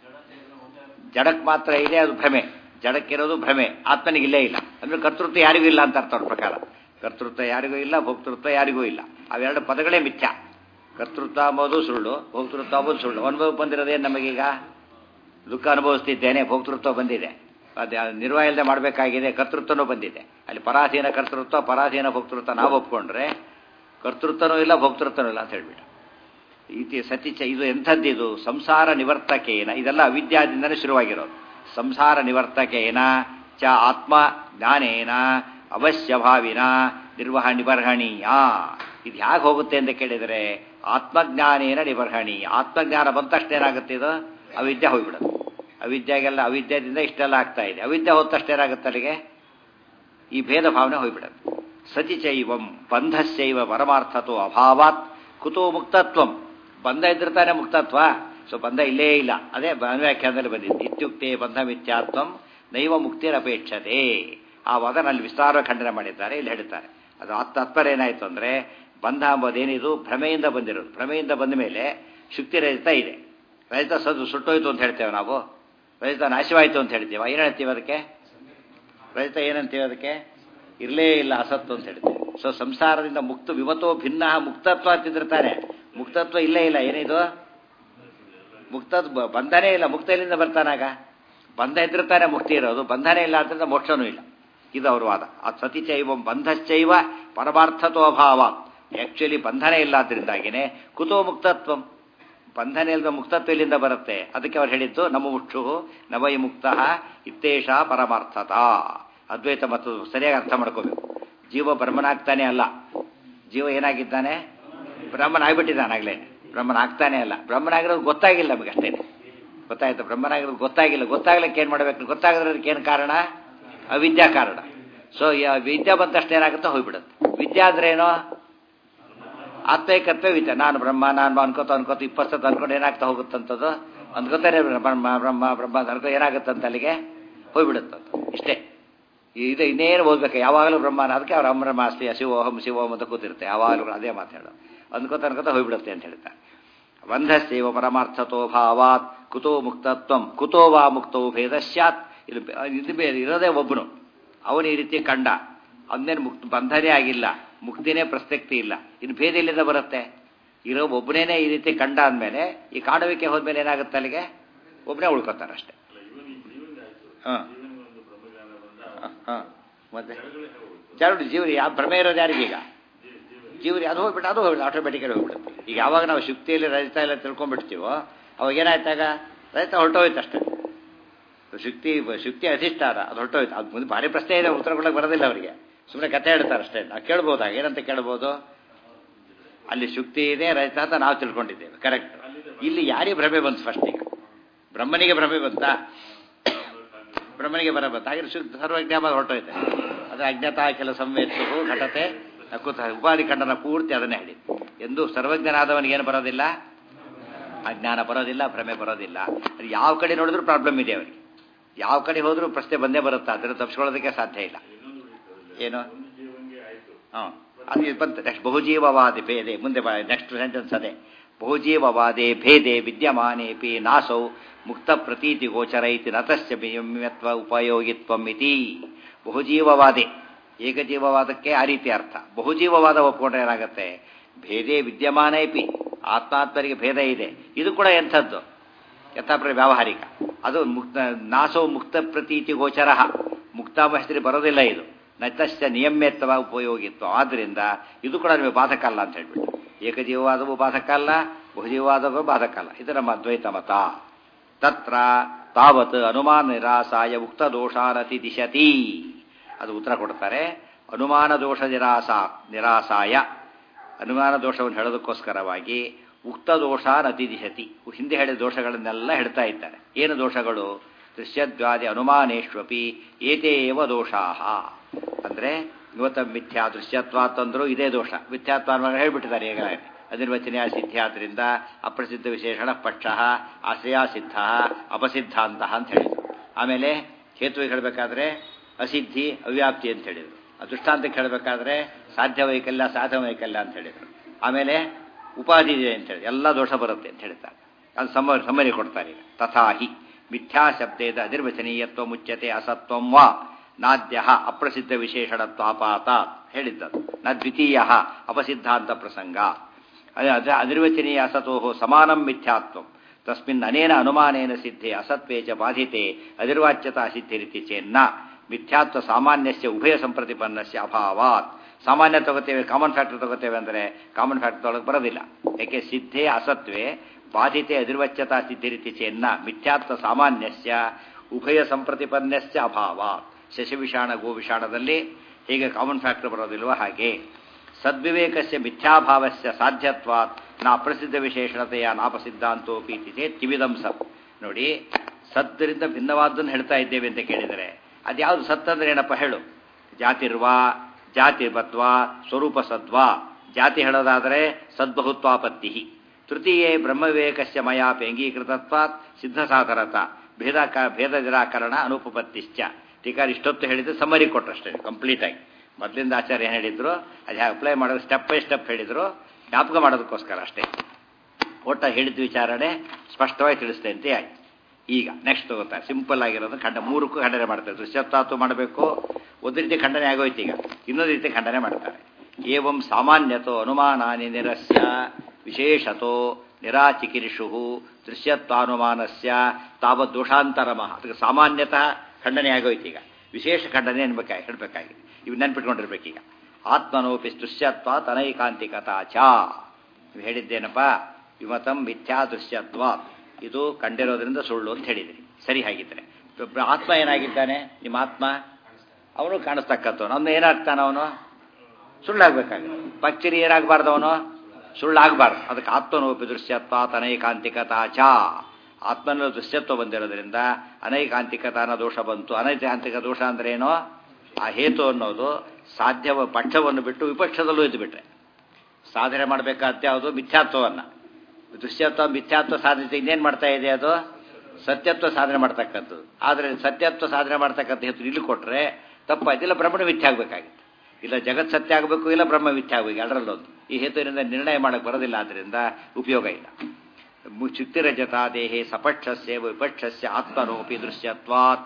ಜಡಕ್ ಮಾತ್ರ ಇದೆ ಅದು ಭ್ರಮೆ ಜಡಕ್ಕಿರೋದು ಭ್ರಮೆ ಆತ್ಮನಿಗಿಲ್ಲೇ ಇಲ್ಲ ಅಂದ್ರೆ ಕರ್ತೃತ್ವ ಯಾರಿಗೂ ಇಲ್ಲ ಅಂತ ಅರ್ಥ ಅವ್ರ ಪ್ರಕಾರ ಕರ್ತೃತ್ವ ಯಾರಿಗೂ ಇಲ್ಲ ಭೋಕ್ತೃತ್ವ ಯಾರಿಗೂ ಇಲ್ಲ ಅವೆರಡು ಪದಗಳೇ ಮಿಥ್ಯ ಕರ್ತೃತ್ವ ಅಂಬೋದು ಸುಳ್ಳು ಭೋಕ್ತೃತ್ವ ಅಂಬೋದು ಸುಳ್ಳು ಅನುಭವ ಬಂದಿರೋದೇನು ನಮಗೀಗ ದುಃಖ ಅನುಭವಿಸ್ತಿದ್ದೇನೆ ಭೋಕ್ತೃತ್ವ ಬಂದಿದೆ ಅದು ನಿರ್ವಾಹ ಇಲ್ಲದೆ ಮಾಡಬೇಕಾಗಿದೆ ಕರ್ತೃತ್ವನೂ ಬಂದಿದೆ ಅಲ್ಲಿ ಪರಾಧೀನ ಕರ್ತೃತ್ವ ಪರಾಧೀನ ಭೋಕ್ತೃತ್ವ ನಾವು ಒಪ್ಕೊಂಡ್ರೆ ಕರ್ತೃತ್ವನೂ ಇಲ್ಲ ಭೋಕ್ತೃತ್ವನೂ ಇಲ್ಲ ಅಂತ ಹೇಳ್ಬಿಟ್ಟು ಇತಿ ಸತಿಚ ಇದು ಎಂಥದ್ದಿದು ಸಂಸಾರ ನಿವರ್ತಕೇನ ಇದೆಲ್ಲ ಅವಿದ್ಯಾದಿಂದಲೇ ಶುರುವಾಗಿರೋದು ಸಂಸಾರ ನಿವರ್ತಕೇನ ಚ ಆತ್ಮ ಜ್ಞಾನೇನ ಅವಶ್ಯಭಾವಿನ ನಿರ್ವಹ ನಿಬರ್ಹಣೀಯ ಇದು ಹೇಗೆ ಹೋಗುತ್ತೆ ಅಂತ ಕೇಳಿದರೆ ಆತ್ಮಜ್ಞಾನೇನ ನಿಬರ್ಹಣೀಯ ಆತ್ಮಜ್ಞಾನ ಬಂದ ತಕ್ಷಣ ಏನಾಗುತ್ತೆ ಇದು ಅವಿದ್ಯೆ ಹೋಗ್ಬಿಡುತ್ತೆ ಅವಿದ್ಯೆಗೆಲ್ಲ ಅವಿದ್ಯದಿಂದ ಇಷ್ಟೆಲ್ಲ ಆಗ್ತಾ ಇದೆ ಅವಿದ್ಯೆ ಹೋದ ತಕ್ಷಣ ಏನಾಗುತ್ತೆ ಅಲ್ಲಿಗೆ ಈ ಭೇದ ಭಾವನೆ ಹೋಗ್ಬಿಡುತ್ತೆ ಸತಿಚೈವಂ ಬಂಧಸ್ಯೈವ ಪರಮಾರ್ಥತೋ ಅಭಾವಾತ್ ಕುತೋ ಮುಕ್ತತ್ವಂ ಬಂಧ ಇದ್ರೆ ತಾನೇ ಮುಕ್ತತ್ವ ಸೊ ಬಂಧ ಇಲ್ಲೇ ಇಲ್ಲ ಅದೇ ವ್ಯಾಖ್ಯಾನದಲ್ಲಿ ಬಂದಿದ್ದು ಇತ್ಯುಕ್ತೆ ಬಂಧ ಮಿಥ್ಯಾತ್ವಂ ನೈವ ಮುಕ್ತಿರಪೇಕ್ಷತೆ ಆ ವಾದನಲ್ಲಿ ವಿಸ್ತಾರ ಖಂಡನೆ ಮಾಡಿದ್ದಾರೆ ಇಲ್ಲಿ ಹೇಳ್ತಾರೆ ಅದು ತಾತ್ಪರ್ಯ ಏನಾಯಿತು ಅಂದರೆ ಬಂಧ ಎಂಬುದೇನಿದು ಭ್ರಮೆಯಿಂದ ಬಂದಿರೋದು ಭ್ರಮೆಯಿಂದ ಬಂದ ಮೇಲೆ ಶುಕ್ತಿ ರಹಿತ ಇದೆ ರಹಿತ ಸದು ಸುಟ್ಟೋಯ್ತು ಅಂತ ಹೇಳ್ತೇವೆ ನಾವು ರಹಿತ ನಾಶವಾಯಿತು ಅಂತ ಹೇಳ್ತೀವಿ ಏನು ಹೇಳ್ತೀವಿ ಅದಕ್ಕೆ ರಹಿತ ಏನಂತೀವಿ ಅದಕ್ಕೆ ಇರಲೇ ಇಲ್ಲ ಅಸತ್ತು ಅಂತ ಹೇಳ್ತೀವಿ ಸೊ ಸಂಸಾರದಿಂದ ಮುಕ್ತ ವಿಮತೋ ಭಿನ್ನ ಮುಕ್ತತ್ವ ಅಂತಿದ್ರೆ ತಾನೆ ಮುಕ್ತತ್ವ ಇಲ್ಲೇ ಇಲ್ಲ ಏನಿದು ಮುಕ್ತತ್ವ ಬಂಧನೇ ಇಲ್ಲ ಮುಕ್ತ ಇಲ್ಲಿಂದ ಬರ್ತಾನಾಗ ಬಂಧ ಇದ್ರೆ ತಾನೇ ಮುಕ್ತಿ ಇರೋದು ಬಂಧನೇ ಇಲ್ಲ ಅಂತಂದ್ರೆ ಮೋಕ್ಷನೂ ಇಲ್ಲ ಇದು ಅವ್ರ ವಾದ ಆ ಸತಿಚೈವ ಬಂಧಶ್ಚೈವ ಪರಮಾರ್ಥತೋ ಅಭಾವ ಆಕ್ಚುಲಿ ಬಂಧನೇ ಇಲ್ಲ ಆದ್ರಿಂದಾಗಿನೇ ಕುತೋ ಮುಕ್ತತ್ವಂ ಬಂಧನ ಇಲ್ಲದ ಮುಕ್ತತ್ವ ಇಲ್ಲಿಂದ ಬರುತ್ತೆ ಅದಕ್ಕೆ ಅವ್ರು ಹೇಳಿದ್ದು ನಮ್ಮ ಮುಕ್ಷು ನವೈ ಮುಕ್ತ ಇತ್ತೇಷ ಪರಮಾರ್ಥತ ಅದ್ವೈತ ಮತ್ತು ಸರಿಯಾಗಿ ಅರ್ಥ ಮಾಡ್ಕೋಬೇಕು ಜೀವ ಬ್ರಹ್ಮನಾಗ್ತಾನೆ ಅಲ್ಲ ಜೀವ ಏನಾಗಿದ್ದಾನೆ ಬ್ರಹ್ಮನ ಆಗ್ಬಿಟ್ಟಿದ್ದಾನಾಗ್ಲೇ ಬ್ರಹ್ಮನ ಆಗ್ತಾನೆ ಅಲ್ಲ ಬ್ರಹ್ಮನಾಗಿರೋದು ಗೊತ್ತಾಗಿಲ್ಲ ನಮಗೆ ಅಷ್ಟೇ ಗೊತ್ತಾಯ್ತು ಬ್ರಹ್ಮನಾಗಿರೋದು ಗೊತ್ತಾಗಿಲ್ಲ ಗೊತ್ತಾಗ್ಲಿಕ್ಕೆ ಏನು ಮಾಡಬೇಕು ಗೊತ್ತಾಗದ್ರದಕ್ಕೆ ಏನು ಕಾರಣ ಅವಿದ್ಯಾ ಕಾರಣ ಸೊ ವಿದ್ಯಾ ಬಂದ ತಕ್ಷಣ ಏನಾಗುತ್ತೋ ಹೋಗ್ಬಿಡುತ್ತೆ ವಿದ್ಯಾ ಅಂದ್ರೆ ಏನೋ ಆತ್ಮೈಕತ್ವ ವಿದ್ಯೆ ನಾನು ಬ್ರಹ್ಮ ನಾನು ಅನ್ಕೋತ ಅನ್ಕೋತ ಇಪ್ಪತ್ತು ಅನ್ಕೊಂಡು ಏನಾಗ್ತಾ ಹೋಗುತ್ತಂಥದ್ದು ಅಂದ್ಕೋತಾರೆ ಬ್ರಹ್ಮ ಬ್ರಹ್ಮ ಬ್ರಹ್ಮ ಅನ್ಕೋ ಏನಾಗುತ್ತಂತ ಅಲ್ಲಿಗೆ ಹೋಗ್ಬಿಡುತ್ತಂತ ಇಷ್ಟೇ ಇದು ಇನ್ನೇನು ಓದ್ಬೇಕು ಯಾವಾಗಲೂ ಬ್ರಹ್ಮನ ಅದಕ್ಕೆ ಅವ್ರ ಅಮ್ರಮ ಅಸ್ತಿ ಶಿವೋಹಂ ಶಿವೋಹಂ ಅಂತ ಕೂತಿರುತ್ತೆ ಯಾವಾಗಲೂ ಅದೇ ಮಾತಾಡೋ ಅನ್ಕೋತ ಅನ್ಕೋತ ಹೋಗ್ಬಿಡುತ್ತೆ ಅಂತ ಹೇಳ್ತಾರೆ ಬಂಧಸ್ಯವ ಪರಮಾರ್ಥತೋ ಭಾವಾತ್ ಕುತೋ ಮುಕ್ತತ್ವಂ ಕುತೋ ವಾ ಮುಕ್ತೋ ಭೇದ ಸ್ಯಾತ್ ಇದು ಇದು ಬೇರೆ ಇರೋದೇ ಒಬ್ಬನು ಅವನು ಈ ರೀತಿ ಕಂಡ ಅವನೇನು ಮುಕ್ತ ಬಂಧನೇ ಆಗಿಲ್ಲ ಮುಕ್ತಿನೇ ಪ್ರಸಕ್ತಿ ಇಲ್ಲ ಇನ್ನು ಭೇದ ಎಲ್ಲಿಂದ ಬರುತ್ತೆ ಇರೋ ಒಬ್ಬನೇನೆ ಈ ರೀತಿ ಕಂಡ ಅಂದಮೇಲೆ ಈ ಕಾಡುವಿಕೆ ಹೋದ್ಮೇಲೆ ಏನಾಗುತ್ತೆ ಅಲ್ಲಿಗೆ ಒಬ್ಬನೇ ಉಳ್ಕೋತಾರೆ ಅಷ್ಟೇ ಹಾಂ ಹಾಂ ಮತ್ತೆ ಜಾರುಡಿ ಜೀವರಿ ಯಾವ ಭ್ರಮೆ ಇರೋದು ಯಾರಿಗೀಗ ಜೀವರಿ ಅದು ಹೋಗ್ಬಿಟ್ಟು ಅದು ಹೋಗ್ಬಿಟ್ಟು ಆಟೋಮೆಟಿಕಲಿ ಹೋಗ್ಬಿಡುತ್ತೆ ಈಗ ಯಾವಾಗ ನಾವು ಶುಕ್ತಿಯಲ್ಲಿ ರಜತ ಎಲ್ಲ ತಿಳ್ಕೊಂಡ್ಬಿಡ್ತೀವೋ ಅವಾಗ ಏನಾಯ್ತಾಗ ರಜತ ಹೊರಟೋಯ್ತು ಅಷ್ಟೇ ಶುಕ್ತಿ ಶುಕ್ತಿ ಅಧಿಷ್ಠಾನ ಅದು ಹೊರಟೋಯ್ತು ಅದು ಮುಂದೆ ಭಾರಿ ಪ್ರಶ್ನೆ ಇದೆ ಉತ್ತರ ಕೊಡಕ್ಕೆ ಬರೋದಿಲ್ಲ ಅವರಿಗೆ ಸುಮ್ಮನೆ ಕತೆ ಹೇಳ್ತಾರೆ ಅಷ್ಟೇ ನಾವು ಕೇಳ್ಬೋದಾಗ ಏನಂತ ಕೇಳ್ಬೋದು ಅಲ್ಲಿ ಶುಕ್ತಿ ಇದೆ ರಜತ ಅಂತ ನಾವು ತಿಳ್ಕೊಂಡಿದ್ದೇವೆ ಕರೆಕ್ಟ್ ಇಲ್ಲಿ ಯಾರಿಗೆ ಭ್ರಮೆ ಬಂತು ಫಸ್ಟ್ ಈಗ ಬ್ರಹ್ಮನಿಗೆ ಭ್ರಮೆ ಬಂತಾ ಬ್ರಹ್ಮನಿಗೆ ಬರ ಬಂತ ಹಾಗೆ ಶುದ್ಧ ಸರ್ವಜ್ಞಾನ ಹೊರಟೋಯ್ತೆ ಅದು ಅಜ್ಞಾತ ಕೆಲ ಸಂವೇತ್ಸು ಘಟತೆ ನಕುತ ಉಪಾಧಿ ಖಂಡನ ಪೂರ್ತಿ ಅದನ್ನೇ ಹೇಳಿ ಎಂದು ಸರ್ವಜ್ಞನಾದವನಿಗೆ ಏನು ಬರೋದಿಲ್ಲ ಅಜ್ಞಾನ ಬರೋದಿಲ್ಲ ಭ್ರಮೆ ಬರೋದಿಲ್ಲ ಅದು ಯಾವ ಕಡೆ ನೋಡಿದ್ರೂ ಪ್ರಾಬ್ಲಮ್ ಇದೆ ಅವರಿಗೆ ಯಾವ ಕಡೆ ಹೋದ್ರೂ ಪ್ರಶ್ನೆ ಬಂದೇ ಬರುತ್ತೆ ಅದನ್ನು ತಪ್ಪಿಸ್ಕೊಳ್ಳೋದಕ್ಕೆ ಸಾಧ್ಯ ಇಲ್ಲ ಏನು ಹಾಂ ಅದು ಇದು ಬಂತು ನೆಕ್ಸ್ಟ್ ಬಹುಜೀವವಾದಿ ಭೇದೆ ಮುಂದೆ ನೆಕ್ಸ್ಟ್ ಸೆಂಟೆನ್ಸ್ ಅದೇ ಬಹುಜೀವವಾದೆ ಭೇದೆ ವಿದ್ಯಮಾನೇಪಿ ನಾಸೌ ಮುಕ್ತ ಪ್ರತೀತಿ ಗೋಚರ ಇತಿ ನತಸ್ಯ ವಿಮ್ಯತ್ವ ಉಪಯೋಗಿತ್ವಂ ಇತಿ ಬಹುಜೀವವಾದೆ ಏಕಜೀವವಾದಕ್ಕೆ ಆ ರೀತಿ ಅರ್ಥ ಬಹುಜೀವವಾದ ಒಪ್ಕೊಂಡ್ರೆ ಏನಾಗುತ್ತೆ ಭೇದೇ ವಿದ್ಯಮಾನೇಪಿ ಆತ್ಮಾತ್ಮರಿಗೆ ಭೇದ ಇದೆ ಇದು ಕೂಡ ಎಂಥದ್ದು ಯಥಾಪ್ರ ವ್ಯಾವಹಾರಿಕ ಅದು ಮುಕ್ತ ನಾಸೋ ಮುಕ್ತ ಪ್ರತೀತಿ ಗೋಚರ ಮುಕ್ತಾವಸ್ಥೆಯಲ್ಲಿ ಬರೋದಿಲ್ಲ ಇದು ನತಶ್ಚ ನಿಯಮ್ಯತ್ವ ಉಪಯೋಗಿತ್ವ ಆದ್ದರಿಂದ ಇದು ಕೂಡ ನಿಮಗೆ ಬಾಧಕ ಅಲ್ಲ ಅಂತ ಹೇಳ್ಬಿಟ್ಟು ಏಕಜೀವವಾದವು ಬಾಧಕ ಅಲ್ಲ ಬಹುಜೀವವಾದವು ಬಾಧಕ ಅಲ್ಲ ಇದು ನಮ್ಮ ಅದ್ವೈತ ಮತ ತತ್ರ ತಾವತ್ ಅನುಮಾನ ನಿರಾಸಾಯ ಉಕ್ತ ದೋಷಾನತಿ ದಿಶತಿ ಅದು ಉತ್ತರ ಕೊಡ್ತಾರೆ ಅನುಮಾನ ದೋಷ ನಿರಾಸ ನಿರಾಸಾಯ ಅನುಮಾನ ದೋಷವನ್ನು ಹೇಳೋದಕ್ಕೋಸ್ಕರವಾಗಿ ಉಕ್ತ ದೋಷ ನತಿದಿಶತಿ ಹಿಂದೆ ಹೇಳಿದ ದೋಷಗಳನ್ನೆಲ್ಲ ಹೇಳ್ತಾ ಇದ್ದಾರೆ ಏನು ದೋಷಗಳು ದೃಶ್ಯದ್ವಾದಿ ಅನುಮಾನೇಶ್ವಪಿ ಏತೇ ಏವ ದೋಷಾಹ ಅಂದರೆ ಇವತ್ತ ಮಿಥ್ಯಾ ದೃಶ್ಯತ್ವಾತ್ ಅಂದರೂ ಇದೇ ದೋಷ ಮಿಥ್ಯಾತ್ವ ಅನ್ನೋ ಹೇಳ್ಬಿಟ್ಟಿದ್ದಾರೆ ಈಗಾಗಲೇ ಅನಿರ್ವಚನೀಯ ಸಿದ್ಧಿ ಆದ್ದರಿಂದ ಅಪ್ರಸಿದ್ಧ ವಿಶೇಷಣ ಪಕ್ಷ ಆಶ್ರಯ ಸಿದ್ಧ ಅಪಸಿದ್ಧ ಅಂತಹ ಅಂತ ಹೇಳಿದರು ಆಮೇಲೆ ಹೇತುವಿಗೆ ಹೇಳಬೇಕಾದ್ರೆ ಅಸಿದ್ಧಿ ಅವ್ಯಾಪ್ತಿ ಅಂತ ಹೇಳಿದರು ದೃಷ್ಟಾಂತಕ್ಕೆ ಹೇಳಬೇಕಾದ್ರೆ ಸಾಧ್ಯ ವೈಕಲ್ಯ ಸಾಧನ ವೈಕಲ್ಯ ಅಂತ ಹೇಳಿದರು ಆಮೇಲೆ ಉಪಾಧಿ ಇದೆ ಅಂತ ಹೇಳಿ ಎಲ್ಲ ದೋಷ ಬರುತ್ತೆ ಅಂತ ಹೇಳ್ತಾರೆ ಅದು ಸಮ ಸಮರಿ ಕೊಡ್ತಾರೆ ಈಗ ತಥಾಹಿ ಮಿಥ್ಯಾ ಶಬ್ದೇದ ಅನಿರ್ವಚನೀಯತ್ವ ಮುಚ್ಯತೆ ಅಸತ್ವಂ ವಾ ನಾದ್ಯ ಅಪ್ರಸಿದ್ಧ ವಿಶೇಷಣತ್ವ ಅಪಾತ ಹೇಳಿದ್ದದು ನ ದ್ವಿತೀಯ ಅಪಸಿದ್ಧಾಂತ ಪ್ರಸಂಗ ಅದೇ ಅನಿರ್ವಚನೀಯ ಅಸತೋ ಸಮಾನಂ ಮಿಥ್ಯಾತ್ವ ತಸ್ಮಿನ್ ಅನೇನ ಅನುಮಾನೇನ ಸಿದ್ಧೆ ಅಸತ್ವೇ ಚ ಬಾಧಿತೆ ಅನಿರ್ವಾಚ್ಯತಾ ಸಿದ್ಧಿರಿತಿ ಚೇನ್ನ ಮಿಥ್ಯಾತ್ವ ಸಾಮಾನ್ಯಸ್ಯ ಉಭಯ ಸಂಪ್ರತಿಪನ್ನಸ್ಯ ಅಭಾವಾತ್ ಸಾಮಾನ್ಯ ತಗೋತೇವೆ ಕಾಮನ್ ಫ್ಯಾಕ್ಟರ್ ತಗೋತೇವೆ ಅಂದರೆ ಕಾಮನ್ ಫ್ಯಾಕ್ಟರ್ ತೊಗೊಳಕ್ಕೆ ಬರೋದಿಲ್ಲ ಯಾಕೆ ಸಿದ್ಧೆ ಅಸತ್ವೇ ಬಾಧಿತೆ ಅನಿರ್ವಚ್ಯತಾ ಸಿದ್ಧಿರಿತಿ ಚೇನ್ನ ಮಿಥ್ಯಾತ್ವ ಸಾಮಾನ್ಯಸ್ಯ ಉಭಯ ಸಂಪ್ರತಿಪನ್ನಸ್ಯ ಅಭಾವಾತ್ ಶಶವಿಷಾಣ ಗೋವಿಷಾಣದಲ್ಲಿ ಹೇಗೆ ಕಾಮನ್ ಫ್ಯಾಕ್ಟರ್ ಬರೋದಿಲ್ವೋ ಹಾಗೆ ಸದ್ವಿವೇಕಸ್ಯ ಮಿಥ್ಯಾಭಾವಸ್ಯ ಸಾಧ್ಯತ್ವಾತ್ ನಾ ಪ್ರಸಿದ್ಧ ವಿಶೇಷಣತೆಯ ನಾಪಸಿದ್ಧಾಂತೋಪಿ ಚೇತ್ ಕಿವಿದಂ ಸತ್ ನೋಡಿ ಸದ್ದರಿಂದ ಭಿನ್ನವಾದ್ದನ್ನು ಹೇಳ್ತಾ ಇದ್ದೇವೆ ಅಂತ ಕೇಳಿದರೆ ಅದ್ಯಾವುದು ಸತ್ ಅಂದ್ರೆ ಏನಪ್ಪ ಹೇಳು ಜಾತಿರ್ವಾ ಜಾತಿರ್ಬತ್ವಾ ಸ್ವರೂಪ ಸದ್ವಾ ಜಾತಿ ಹೇಳೋದಾದರೆ ಸದ್ಬಹುತ್ವಾಪತ್ತಿ ತೃತೀಯೇ ಬ್ರಹ್ಮವಿವೇಕಸ್ಯ ಮಯಾಪಿ ಅಂಗೀಕೃತತ್ವಾತ್ ಸಿದ್ಧ ಸಾಧರತ ಭೇದ ಭೇದ ನಿರಾಕರಣ ಅನುಪಪತ್ತಿಶ್ಚ ಟೀಕಾರ ಇಷ್ಟೊತ್ತು ಹೇಳಿದ್ರೆ ಸಮ್ಮರಿ ಕೊಟ್ಟರಷ್ಟೇ ಕಂಪ್ಲೀಟ್ ಆಗಿ ಮೊದಲಿಂದ ಆಚಾರ್ಯ ಏನು ಹೇಳಿದ್ರು ಅದು ಅಪ್ಲೈ ಮಾಡೋದು ಸ್ಟೆಪ್ ಬೈ ಸ್ಟೆಪ್ ಹೇಳಿದ್ರು ಜ್ಞಾಪಕ ಮಾಡೋದಕ್ಕೋಸ್ಕರ ಅಷ್ಟೇ ಒಟ್ಟ ಹೇಳಿದ ವಿಚಾರಣೆ ಸ್ಪಷ್ಟವಾಗಿ ತಿಳಿಸ್ತೇ ಅಂತ ಆಯ್ತು ಈಗ ನೆಕ್ಸ್ಟ್ ತಗೋತಾರೆ ಸಿಂಪಲ್ ಆಗಿರೋದು ಖಂಡ ಮೂರಕ್ಕೂ ಖಂಡನೆ ಮಾಡ್ತಾರೆ ದೃಶ್ಯತ್ವಾತು ಮಾಡಬೇಕು ಒಂದು ರೀತಿ ಖಂಡನೆ ಆಗೋಯ್ತು ಈಗ ಇನ್ನೊಂದು ರೀತಿ ಖಂಡನೆ ಮಾಡ್ತಾರೆ ಏವಂ ಸಾಮಾನ್ಯತೋ ಅನುಮಾನಾನಿ ನಿರಸ್ಯ ವಿಶೇಷತೋ ನಿರಾಚಿಕಿರಿಷು ದೃಶ್ಯತ್ವಾನುಮಾನಸ್ಯ ತಾವತ್ ದೋಷಾಂತರಮಃ ಅದಕ್ಕೆ ಸಾಮಾನ್ಯತಃ ಖಂಡನೆ ಆಗೋಯ್ತು ಈಗ ವಿಶೇಷ ಖಂಡನೆ ಅನ್ಬೇಕಾಗಿ ಹೇಳಬೇಕಾಗಿದೆ ಇವು ನೆನ್ಪಿಟ್ಕೊಂಡಿರ್ಬೇಕೀಗ ಆತ್ಮನೋಪಿ ದೃಶ್ಯತ್ವಾತ್ ಅನೈಕಾಂತಿಕತಾ ಚ ನೀವು ಹೇಳಿದ್ದೇನಪ್ಪ ವಿಮತಂ ಮಿಥ್ಯಾ ದೃಶ್ಯತ್ವ ಇದು ಕಂಡಿರೋದ್ರಿಂದ ಸುಳ್ಳು ಅಂತ ಹೇಳಿದ್ರಿ ಸರಿ ಹಾಗಿದ್ರೆ ಆತ್ಮ ಏನಾಗಿದ್ದಾನೆ ನಿಮ್ಮ ಆತ್ಮ ಅವನು ಕಾಣಿಸ್ತಕ್ಕಂಥವನು ಅವನು ಏನಾಗ್ತಾನ ಅವನು ಸುಳ್ಳಾಗಬೇಕಾಗುತ್ತೆ ಪಕ್ಷರಿ ಏನಾಗಬಾರ್ದು ಅವನು ಸುಳ್ಳಾಗಬಾರ್ದು ಅದಕ್ಕೆ ಆತ್ಮನೋಪಿ ದೃಶ್ಯತ್ವ ಅನೈಕಾಂತಿಕತಾ ಚ ಆತ್ಮನಲ್ಲಿ ದೃಶ್ಯತ್ವ ಬಂದಿರೋದ್ರಿಂದ ಅನೈಕಾಂತಿಕತ ಅನ್ನೋ ದೋಷ ಬಂತು ಅನೈಕಾಂತಿಕ ದೋಷ ಅಂದ್ರೆ ಏನೋ ಆ ಹೇತು ಅನ್ನೋದು ಸಾಧ್ಯವ ಪಕ್ಷವನ್ನು ಬಿಟ್ಟು ವಿಪಕ್ಷದಲ್ಲೂ ಇದ್ದು ಬಿಟ್ರೆ ಸಾಧನೆ ಮಾಡಬೇಕಾದ ಯಾವುದು ಮಿಥ್ಯಾತ್ವವನ್ನು ದೃಶ್ಯತ್ವ ಮಿಥ್ಯಾತ್ವ ಸಾಧಿಸಿ ಇನ್ನೇನು ಮಾಡ್ತಾ ಇದೆ ಅದು ಸತ್ಯತ್ವ ಸಾಧನೆ ಮಾಡ್ತಕ್ಕಂಥದ್ದು ಆದರೆ ಸತ್ಯತ್ವ ಸಾಧನೆ ಮಾಡ್ತಕ್ಕಂಥ ಹೇತು ಇಲ್ಲಿ ಕೊಟ್ಟರೆ ತಪ್ಪಾಯ್ತು ಇಲ್ಲ ಬ್ರಹ್ಮಣ ಮಿಥ್ಯ ಆಗಬೇಕಾಗಿತ್ತು ಇಲ್ಲ ಜಗತ್ ಸತ್ಯ ಆಗಬೇಕು ಇಲ್ಲ ಬ್ರಹ್ಮ ಮಿಥ್ಯ ಆಗಬೇಕು ಎರಡರಲ್ಲೊಂದು ಈ ಹೇತುವಿನಿಂದ ನಿರ್ಣಯ ಮಾಡಕ್ಕೆ ಬರೋದಿಲ್ಲ ಆದ್ದರಿಂದ ಉಪಯೋಗ ಇಲ್ಲ ಚುಕ್ತಿರಜತಾ ದೇಹೇ ಸಪಕ್ಷಸ್ಯ ವಿಪಕ್ಷಸ್ಯ ಆತ್ಮನೋಪಿ ದೃಶ್ಯತ್ವಾತ್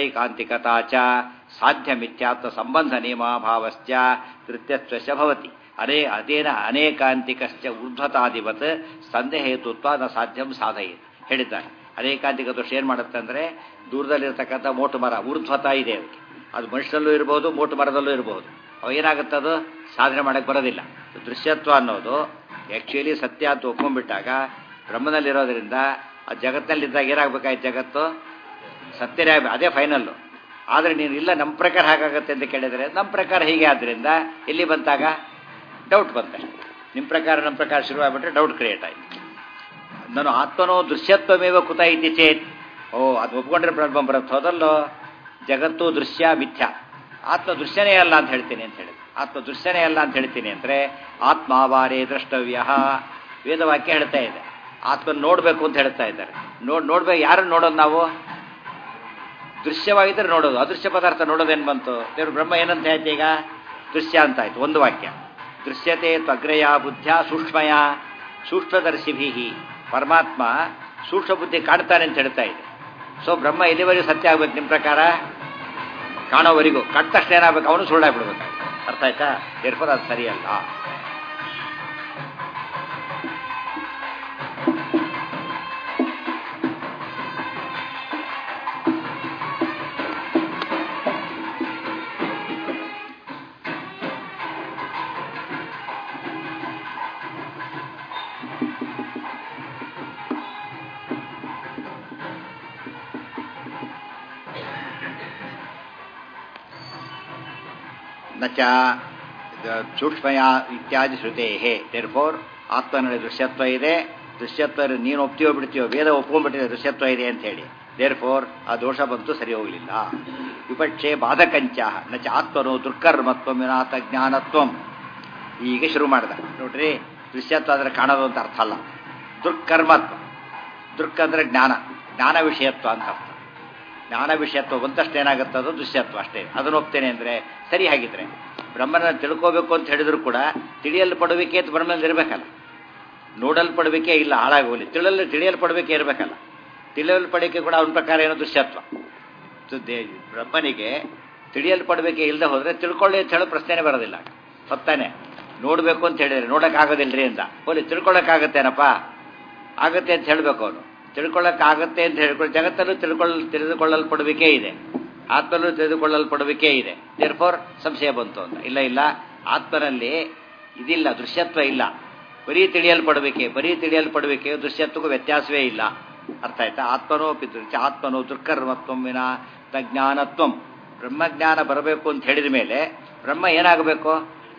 ಅನೈಕಾಂತಿಕತಾ ಚ ಸಾಧ್ಯ ಮಿಥ್ಯಾತ್ವ ಸಂಬಂಧ ನಿಯಮಾಭಾವಶ್ಚ ತೃತ್ಯತ್ವಶ ಭವತಿ ಅನೇ ಅದೇನ ಅನೇಕಾಂತಿಕಶ್ಚ ಊರ್ಧ್ವತಾಧಿಪತ್ ಸಂದೇಹೇತುತ್ವ ನ ಸಾಧ್ಯಂ ಸಾಧಯಿತ್ ಹೇಳಿದ್ದಾರೆ ಅನೇಕಾಂತಿಕ ದೋಷ ಏನು ಮಾಡುತ್ತೆ ಅಂದರೆ ದೂರದಲ್ಲಿರ್ತಕ್ಕಂಥ ಮೋಟು ಮರ ಊರ್ಧ್ವತ ಇದೆ ಅದಕ್ಕೆ ಅದು ಮನುಷ್ಯನಲ್ಲೂ ಇರ್ಬೋದು ಮೋಟು ಮರದಲ್ಲೂ ಇರ್ಬೋದು ಅವು ಏನಾಗುತ್ತೆ ಅದು ಸಾಧನೆ ಮಾಡೋಕ್ಕೆ ಬರೋದಿಲ್ಲ ದೃಶ್ಯತ್ವ ಅನ್ನೋದು ಆ್ಯಕ್ಚುಲಿ ಸತ್ಯ ಅಂತ ಒಪ್ಕೊಂಡ್ಬಿಟ್ಟಾಗ ಬ್ರಹ್ಮನಲ್ಲಿರೋದ್ರಿಂದ ಆ ಜಗತ್ತಿನಲ್ಲಿದ್ದಾಗ ಏನಾಗಬೇಕಾಯ್ತು ಜಗತ್ತು ಸತ್ಯನೇ ಆಗ್ಬೇಕು ಅದೇ ಫೈನಲ್ಲು ಆದರೆ ನೀನು ಇಲ್ಲ ನಮ್ಮ ಪ್ರಕಾರ ಹಾಗಾಗತ್ತೆ ಅಂತ ಕೇಳಿದರೆ ನಮ್ಮ ಪ್ರಕಾರ ಹೀಗೆ ಆದ್ದರಿಂದ ಎಲ್ಲಿ ಬಂತಾಗ ಡೌಟ್ ಬಂತೆ ನಿಮ್ಮ ಪ್ರಕಾರ ನಮ್ಮ ಪ್ರಕಾರ ಶುರುವಾಗ್ಬಿಟ್ರೆ ಡೌಟ್ ಕ್ರಿಯೇಟ್ ಆಯಿತು ನಾನು ಆತ್ಮನೋ ದೃಶ್ಯತ್ವಮೇವ ಕುತ ಇತಿ ಚೇತ್ ಓ ಅದು ಒಪ್ಕೊಂಡ್ರೆ ಪ್ರಾಬ್ಲಮ್ ಬರುತ್ತೆ ಹೋದಲ್ಲೋ ಜಗತ್ತು ದೃಶ್ಯ ಮಿಥ್ಯ ಆತ್ಮ ದೃಶ್ಯನೇ ಅಲ್ಲ ಅಂತ ಹೇಳ್ತೀನಿ ಅಂತ ಹೇಳಿ ಆತ್ಮ ದೃಶ್ಯನೇ ಅಲ್ಲ ಅಂತ ಹೇಳ್ತೀನಿ ಅಂದರೆ ಆತ್ಮಾವಾರೇ ದ್ರಷ್ಟವ್ಯ ವೇದವಾಕ್ಯ ಹೇಳ್ತಾ ಇದೆ ಆತ್ಮ ನೋಡಬೇಕು ಅಂತ ಹೇಳ್ತಾ ಇದ್ದಾರೆ ನೋಡ್ ನೋಡ್ಬೇಕು ಯಾರನ್ನು ನೋಡೋದು ನಾವು ದೃಶ್ಯವಾಗಿದ್ದರೆ ನೋಡೋದು ಅದೃಶ್ಯ ಪದಾರ್ಥ ನೋಡೋದೇನು ಬಂತು ದೇವ್ರು ಬ್ರಹ್ಮ ಏನಂತ ಆಯ್ತು ಈಗ ದೃಶ್ಯ ಅಂತ ಆಯ್ತು ಒಂದು ವಾಕ್ಯ ದೃಶ್ಯತೆ ತ್ವಗ್ರಯ ಬುದ್ಧ ಸೂಕ್ಷ್ಮಯ ಸೂಕ್ಷ್ಮದರ್ಶಿಭಿ ಪರಮಾತ್ಮ ಸೂಕ್ಷ್ಮ ಬುದ್ಧಿ ಕಾಣ್ತಾನೆ ಅಂತ ಹೇಳ್ತಾ ಇದೆ ಸೊ ಬ್ರಹ್ಮ ಎಲ್ಲಿವರೆಗೂ ಸತ್ಯ ಆಗ್ಬೇಕು ನಿಮ್ಮ ಪ್ರಕಾರ ಕಾಣೋವರೆಗೂ ಕಟ್ಟ ತಕ್ಷಣ ಏನಾಗಬೇಕು ಅವನು ಸುಳ್ಳಾಗ್ಬಿಡ್ಬೇಕು ಅರ್ಥ ಆಯ್ತಾ ಏರ್ಫೋರ್ ಅದು ಸರಿಯಲ್ಲ ನಚ ಸೂಕ್ಷ್ಮಯ ಇತ್ಯಾದಿ ಶ್ರುತೇ ದೇರ್ಫೋರ್ ಆತ್ಮನಲ್ಲಿ ದೃಶ್ಯತ್ವ ಇದೆ ದೃಶ್ಯತ್ವ ನೀನು ಒಪ್ತೀವೋ ಬಿಡ್ತೀವೋ ವೇದ ಒಪ್ಕೊಂಡ್ಬಿಟ್ಟಿದೆ ದೃಶ್ಯತ್ವ ಇದೆ ಅಂತ ಹೇಳಿ ದೇರ್ಫೋರ್ ಆ ದೋಷ ಬಂತು ಸರಿ ಹೋಗಲಿಲ್ಲ ವಿಪಕ್ಷೆ ಬಾಧಕಂಚ ನಚ ಆತ್ಮನು ದುರ್ಕರ್ಮತ್ವ ವಿನಾಥ ಜ್ಞಾನತ್ವಂ ಈಗ ಶುರು ಮಾಡಿದ ನೋಡ್ರಿ ದೃಶ್ಯತ್ವ ಅಂದರೆ ಕಾಣೋದು ಅಂತ ಅರ್ಥ ಅಲ್ಲ ದುರ್ಕರ್ಮತ್ವ ದುರ್ಕ್ ಅಂದರೆ ಜ್ಞಾನ ಜ್ಞಾನ ವಿಷಯತ್ವ ಅಂತ ಅರ್ಥ ಜ್ಞಾನ ವಿಷಯತ್ವ ಬಂತಷ್ಟು ಏನಾಗುತ್ತೆ ಅದು ದೃಶ್ಯತ್ವ ಅಷ್ಟೇ ಅದನ್ನು ಒಪ್ತೇನೆ ಅಂದರೆ ಸರಿ ಹಾಗಿದ್ರೆ ಬ್ರಹ್ಮನ ತಿಳ್ಕೋಬೇಕು ಅಂತ ಹೇಳಿದ್ರು ಕೂಡ ತಿಳಿಯಲ್ಪಡುವಿಕೆ ಅಂತ ಬ್ರಹ್ಮನಲ್ಲಿ ಇರಬೇಕಲ್ಲ ನೋಡಲ್ಪಡುವಿಕೆ ಇಲ್ಲ ಹಾಳಾಗೋಲಿ ತಿಳಿಯಲು ತಿಳಿಯಲ್ಪಡುವಿಕೆ ಇರಬೇಕಲ್ಲ ತಿಳಿಯಲ್ಪಡಿಕೆ ಕೂಡ ಅವನ ಪ್ರಕಾರ ಏನೋ ದೃಶ್ಯತ್ವ ಬ್ರಹ್ಮನಿಗೆ ತಿಳಿಯಲ್ಪಡಬೇಕೆ ಇಲ್ಲದೆ ಹೋದರೆ ತಿಳ್ಕೊಳ್ಳಿ ಅಂತ ಹೇಳೋ ಪ್ರಶ್ನೆನೇ ಬರೋದಿಲ್ಲ ಹೊತ್ತಾನೆ ನೋಡಬೇಕು ಅಂತ ಹೇಳಿದ್ರೆ ನೋಡೋಕ್ಕಾಗೋದಿಲ್ಲರಿ ಅಂತ ಹೋಲಿ ತಿಳ್ಕೊಳ್ಳೋಕ್ಕಾಗತ್ತೇನಪ್ಪ ಆಗತ್ತೆ ಅಂತ ಹೇಳಬೇಕು ಅವನು ತಿಳ್ಕೊಳ್ಳೋಕ್ಕಾಗತ್ತೆ ಅಂತ ಹೇಳ್ಕೊಂಡು ಜಗತ್ತಲ್ಲೂ ತಿಳ್ಕೊಳ್ಳ ತಿಳಿದುಕೊಳ್ಳಲ್ಪಡುವಿಕೆ ಇದೆ ಆತ್ಮಲ್ಲೂ ತಿಳಿದುಕೊಳ್ಳಲ್ಪಡುವಿಕೆ ಇದೆ ದೇರ್ಫೋರ್ ಸಂಶಯ ಬಂತು ಅಂತ ಇಲ್ಲ ಇಲ್ಲ ಆತ್ಮನಲ್ಲಿ ಇದಿಲ್ಲ ದೃಶ್ಯತ್ವ ಇಲ್ಲ ಬರೀ ತಿಳಿಯಲ್ಪಡುವಿಕೆ ಬರೀ ತಿಳಿಯಲ್ಪಡುವಿಕೆ ದೃಶ್ಯತ್ವಕ್ಕೂ ವ್ಯತ್ಯಾಸವೇ ಇಲ್ಲ ಅರ್ಥ ಆಯ್ತಾ ಆತ್ಮನೋ ಪಿತೃ ಆತ್ಮನು ದುರ್ಕರ್ಮತ್ವಮಿನ ಜ್ಞಾನತ್ವಂ ಬ್ರಹ್ಮಜ್ಞಾನ ಬರಬೇಕು ಅಂತ ಹೇಳಿದ ಮೇಲೆ ಬ್ರಹ್ಮ ಏನಾಗಬೇಕು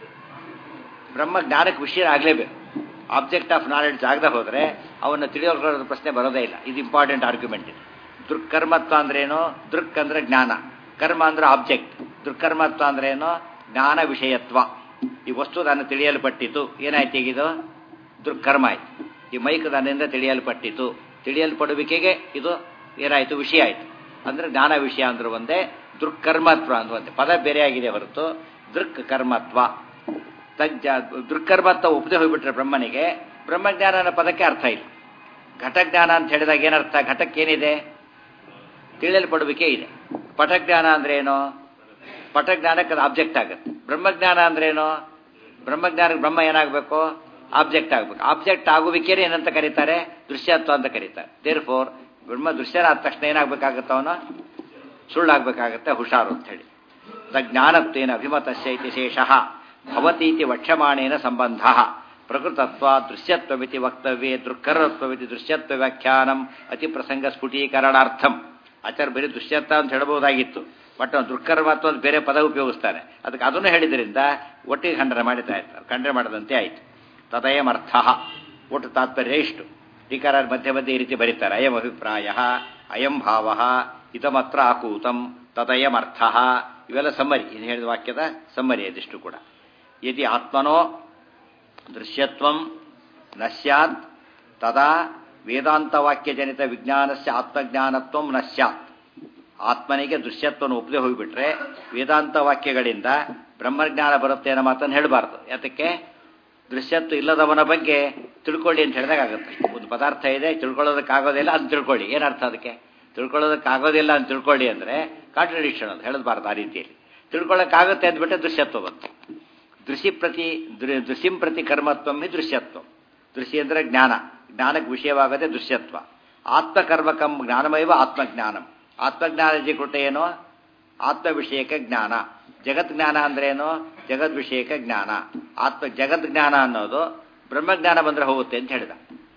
ಬ್ರಹ್ಮ ಜ್ಞಾನಕ್ಕೆ ವಿಷಯ ಆಗಲೇಬೇಕು ಆಬ್ಜೆಕ್ಟ್ ಆಫ್ ನಾಲೆಡ್ಜ್ ಆಗದೆ ಹೋದರೆ ಅವನ್ನ ತಿಳಿಯೋಕೊಳ್ಳೋದ್ರ ಪ್ರಶ್ನೆ ಬರೋದೇ ಇಲ್ಲ ಇದು ಇಂಪಾರ್ಟೆಂಟ್ ಆರ್ಗ್ಯುಮೆಂಟ್ ಇದು ದುರ್ಕರ್ಮತ್ವ ಅಂದ್ರೇನು ದೃಕ್ ಅಂದ್ರೆ ಜ್ಞಾನ ಕರ್ಮ ಅಂದ್ರೆ ಆಬ್ಜೆಕ್ಟ್ ದುರ್ಕರ್ಮತ್ವ ಅಂದ್ರೇನು ಜ್ಞಾನ ವಿಷಯತ್ವ ಈ ವಸ್ತು ನಾನು ತಿಳಿಯಲ್ಪಟ್ಟಿತು ಏನಾಯ್ತು ಈಗಿದು ದುರ್ಕರ್ಮ ಆಯ್ತು ಈ ಮೈಕ್ ನನ್ನಿಂದ ತಿಳಿಯಲ್ಪಟ್ಟಿತು ತಿಳಿಯಲ್ಪಡುವಿಕೆಗೆ ಇದು ಏನಾಯ್ತು ವಿಷಯ ಆಯ್ತು ಅಂದ್ರೆ ಜ್ಞಾನ ವಿಷಯ ಅಂದ್ರೆ ಒಂದೇ ದುರ್ಕರ್ಮತ್ವ ಅಂದ್ರೆ ಒಂದೇ ಪದ ಬೇರೆ ಆಗಿದೆ ಹೊರತು ದೃಕ್ ಕರ್ಮತ್ವ ತಜ್ಜ ದುರ್ಕರ್ಮತ್ವ ಒಪ್ಪದೆ ಹೋಗ್ಬಿಟ್ರೆ ಬ್ರಹ್ಮನಿಗೆ ಬ್ರಹ್ಮಜ್ಞಾನ ಅನ್ನೋ ಪದಕ್ಕೆ ಅರ್ಥ ಇಲ್ಲ ಘಟಜ್ಞಾನ ಅಂತ ಹೇಳಿದಾಗ ಏನರ್ಥ ಘಟಕ್ಕೇನಿದೆ ತಿಳಿಯಲ್ಪಡುವಿಕೆ ಇದೆ ಪಟಜ್ಞಾನ ಅಂದ್ರೆ ಏನು ಪಟಜ್ಞಾನಕ್ಕೆ ಅದು ಆಬ್ಜೆಕ್ಟ್ ಆಗುತ್ತೆ ಬ್ರಹ್ಮಜ್ಞಾನ ಅಂದ್ರೆ ಏನು ಬ್ರಹ್ಮಜ್ಞಾನಕ್ಕೆ ಬ್ರಹ್ಮ ಏನಾಗಬೇಕು ಆಬ್ಜೆಕ್ಟ್ ಆಗಬೇಕು ಆಬ್ಜೆಕ್ಟ್ ಆಗುವಿಕೆನೇ ಏನಂತ ಕರೀತಾರೆ ದೃಶ್ಯತ್ವ ಅಂತ ಕರೀತಾರೆ ದೇರ್ ಫೋರ್ ಬ್ರಹ್ಮ ದೃಶ್ಯನ ಆದ ತಕ್ಷಣ ಏನಾಗಬೇಕಾಗತ್ತೆ ಅವನು ಸುಳ್ಳಾಗಬೇಕಾಗತ್ತೆ ಹುಷಾರು ಅಂತ ಹೇಳಿ ಜ್ಞಾನತ್ವೇನ ಅಭಿಮತಸ್ಯ ಇತಿ ಶೇಷಃ ಭವತೀತಿ ವಕ್ಷ್ಯಮಾಣೇನ ಸಂಬಂಧ ಪ್ರಕೃತತ್ವ ದೃಶ್ಯತ್ವಮಿತಿ ವಕ್ತವ್ಯೇ ದುರ್ಕರತ್ವಮಿತಿ ದೃಶ್ಯತ್ವ ವ್ಯಾಖ್ಯಾನಂ ಅತಿ ಪ್ರಸಂಗ ಸ್ಫುಟೀಕರಣಾರ್ಥಂ ಆಚಾರ ಬರೀ ದೃಶ್ಯತ್ವ ಅಂತ ಹೇಳಬಹುದಾಗಿತ್ತು ಬಟ್ ದುರ್ಕರ್ಮತ್ವ ಅಂತ ಬೇರೆ ಪದ ಉಪಯೋಗಿಸ್ತಾನೆ ಅದಕ್ಕೆ ಅದನ್ನು ಹೇಳಿದ್ರಿಂದ ಒಟ್ಟಿಗೆ ಖಂಡನೆ ಮಾಡಿತಾ ಇರ್ತಾರೆ ಖಂಡನೆ ಮಾಡದಂತೆ ಆಯಿತು ತದಯಮರ್ಥ ಒಟ್ಟು ತಾತ್ಪರ್ಯ ಇಷ್ಟು ಟೀಕಾರ ಮಧ್ಯೆ ಮಧ್ಯೆ ಈ ರೀತಿ ಬರೀತಾರೆ ಅಯಂ ಅಭಿಪ್ರಾಯ ಅಯಂ ಭಾವ ಇದಮತ್ರ ಆಕೂತಂ ತದಯಮರ್ಥ ಇವೆಲ್ಲ ಸಮ್ಮರಿ ಇದು ಹೇಳಿದ ವಾಕ್ಯದ ಸಮ್ಮರಿ ಇದಿಷ್ಟು ಕೂಡ ಯದಿ ಆತ್ಮನೋ ದೃಶ್ಯತ್ವಂ ನ ಸ್ಯಾತ್ ತದಾ ವೇದಾಂತವಾಕ್ಯಜನಿತ ವಿಜ್ಞಾನಸ್ಯ ಆತ್ಮಜ್ಞಾನತ್ವಂ ನ ಸ್ಯಾತ್ ಆತ್ಮನಿಗೆ ದೃಶ್ಯತ್ವವನ್ನು ಒಪ್ಪದೆ ಹೋಗಿಬಿಟ್ರೆ ವೇದಾಂತ ವಾಕ್ಯಗಳಿಂದ ಬ್ರಹ್ಮಜ್ಞಾನ ಬರುತ್ತೆ ಅನ್ನೋ ಮಾತನ್ನು ಹೇಳಬಾರ್ದು ಯಾತಕ್ಕೆ ದೃಶ್ಯತ್ವ ಇಲ್ಲದವನ ಬಗ್ಗೆ ತಿಳ್ಕೊಳ್ಳಿ ಅಂತ ಹೇಳಿದಾಗ ಆಗುತ್ತೆ ಒಂದು ಪದಾರ್ಥ ಇದೆ ತಿಳ್ಕೊಳ್ಳೋದಕ್ಕಾಗೋದಿಲ್ಲ ಅಂತ ತಿಳ್ಕೊಳ್ಳಿ ಏನರ್ಥ ಅದಕ್ಕೆ ತಿಳ್ಕೊಳ್ಳೋದಕ್ಕಾಗೋದಿಲ್ಲ ಅಂತ ತಿಳ್ಕೊಳ್ಳಿ ಅಂದರೆ ಕಾಂಟ್ರಡಿಕ್ಷನ್ ಅದು ಹೇಳಬಾರ್ದು ಆ ರೀತಿಯಲ್ಲಿ ತಿಳ್ಕೊಳ್ಳೋಕ್ಕಾಗುತ್ತೆ ಅಂದ್ಬಿಟ್ಟೆ ದೃಶ್ಯತ್ವ ಬಂತು ದೃಶಿ ಪ್ರತಿ ದೃ- ದೃಶಿಂ ಪ್ರತಿ ಕರ್ಮತ್ವಂ ಹಿ ದೃಶ್ಯತ್ವ ದೃಶ್ಯ ಅಂದರೆ ಜ್ಞಾನ ಜ್ಞಾನಕ್ಕೆ ವಿಷಯವಾಗದೆ ದೃಶ್ಯತ್ವ ಆತ್ಮಕರ್ಮಕಂ ಜ್ಞಾನಮೈವ ಆತ್ಮಜ್ಞಾನಂ ಆತ್ಮಜ್ಞಾನ ಕೃತ ಏನೋ ಆತ್ಮ ವಿಷಯಕ ಜ್ಞಾನ ಜಗತ್ ಜ್ಞಾನ ಅಂದ್ರೆ ಏನು ಜಗದ್ ವಿಷಯಕ ಜ್ಞಾನ ಆತ್ಮ ಜಗತ್ ಜ್ಞಾನ ಅನ್ನೋದು ಬ್ರಹ್ಮಜ್ಞಾನ ಬಂದ್ರೆ ಹೋಗುತ್ತೆ ಅಂತ ಹೇಳಿದ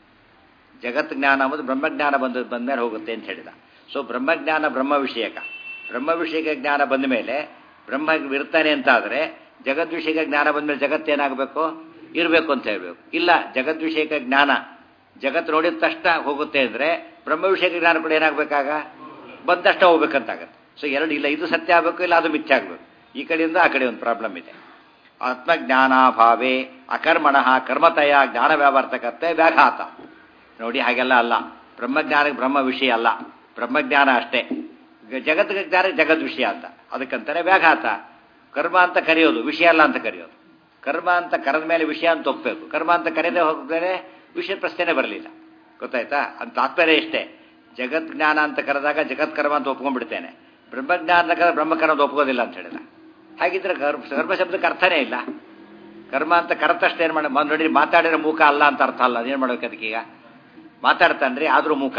ಜಗತ್ ಜ್ಞಾನ ಅನ್ನೋದು ಬ್ರಹ್ಮಜ್ಞಾನ ಬಂದ ಬಂದ್ಮೇಲೆ ಹೋಗುತ್ತೆ ಅಂತ ಹೇಳಿದ ಸೊ ಬ್ರಹ್ಮಜ್ಞಾನ ಬ್ರಹ್ಮ ವಿಷಯಕ ಬ್ರಹ್ಮ ವಿಷಯಕ ಜ್ಞಾನ ಬಂದ ಮೇಲೆ ಬ್ರಹ್ಮ ಇರ್ತಾನೆ ಅಂತ ಆದರೆ ಜಗದ್ವಿಷಯಕ ಜ್ಞಾನ ಬಂದ್ಮೇಲೆ ಜಗತ್ತೇನಾಗಬೇಕು ಇರಬೇಕು ಅಂತ ಹೇಳ್ಬೇಕು ಇಲ್ಲ ಜಗದ್ವಿಷಯಕ ಜ್ಞಾನ ಜಗತ್ತು ನೋಡಿದ ತಕ್ಷಣ ಹೋಗುತ್ತೆ ಅಂದರೆ ಬ್ರಹ್ಮ ವಿಷಯಕ ಜ್ಞಾನ ಕೂಡ ಏನಾಗಬೇಕಾಗ ಬಂದಷ್ಟ ಹೋಗ್ಬೇಕಂತಾಗತ್ತೆ ಸೊ ಎರಡು ಇಲ್ಲ ಇದು ಸತ್ಯ ಆಗಬೇಕು ಇಲ್ಲ ಅದು ಮಿಥ್ಯ ಆಗಬೇಕು ಈ ಕಡೆಯಿಂದ ಆ ಕಡೆ ಒಂದು ಪ್ರಾಬ್ಲಮ್ ಇದೆ ಆತ್ಮಜ್ಞಾನಾಭಾವೇ ಅಕರ್ಮಣ ಕರ್ಮತಯ ಜ್ಞಾನ ವ್ಯಾವರ್ತಕತ್ವ ವ್ಯಾಘಾತ ನೋಡಿ ಹಾಗೆಲ್ಲ ಅಲ್ಲ ಬ್ರಹ್ಮಜ್ಞಾನಕ್ಕೆ ಬ್ರಹ್ಮ ವಿಷಯ ಅಲ್ಲ ಬ್ರಹ್ಮಜ್ಞಾನ ಅಷ್ಟೇ ಗ- ಜಗತ್ತಿಗೆ ಜ್ಞಾನ ಜಗದ್ ವಿಷಯ ಅಂತ ಅದಕ್ಕಂತಾರೆ ವ್ಯಾಘಾತ ಕರ್ಮ ಅಂತ ಕರೆಯೋದು ವಿಷಯ ಅಲ್ಲ ಅಂತ ಕರೆಯೋದು ಕರ್ಮ ಅಂತ ಕರೆದ ಮೇಲೆ ವಿಷಯ ಅಂತ ಒಪ್ಪಬೇಕು ಕರ್ಮ ಅಂತ ಕರೆಯದೆ ಹೋಗಿದ್ರೆ ವಿಷಯ ಪ್ರಶ್ನೆನೇ ಬರಲಿಲ್ಲ ಗೊತ್ತಾಯ್ತಾ ಅಂತ ತಾತ್ಪರ್ಯ ಇಷ್ಟೇ ಜಗತ್ ಜ್ಞಾನ ಅಂತ ಕರೆದಾಗ ಜಗತ್ ಕರ್ಮ ಅಂತ ಒಪ್ಕೊಂಡ್ಬಿಡ್ತೇನೆ ಬ್ರಹ್ಮಜ್ಞಾನ ಅಂತ ಕರೆದ ಬ್ರಹ್ಮಕರ್ಮ ಅಂತ ಒಪ್ಕೋದಿಲ್ಲ ಅಂತ ಹೇಳಿದ ಹಾಗಿದ್ರೆ ಕರ್ಮ ಕರ್ಮ ಶಬ್ದಕ್ಕೆ ಅರ್ಥನೇ ಇಲ್ಲ ಕರ್ಮ ಅಂತ ಕರೆತಷ್ಟು ಏನು ಮಾಡಿ ಮ- ನೋಡಿ ಮಾತಾಡಿರೋ ಮೂಕ ಅಲ್ಲ ಅಂತ ಅರ್ಥ ಅಲ್ಲ ಅದೇನು ಮಾಡ್ಬೇಕು ಅದಕ್ಕೀಗ ಮಾತಾಡ್ತಾನ್ರಿ ಆದರೂ ಮೂಕ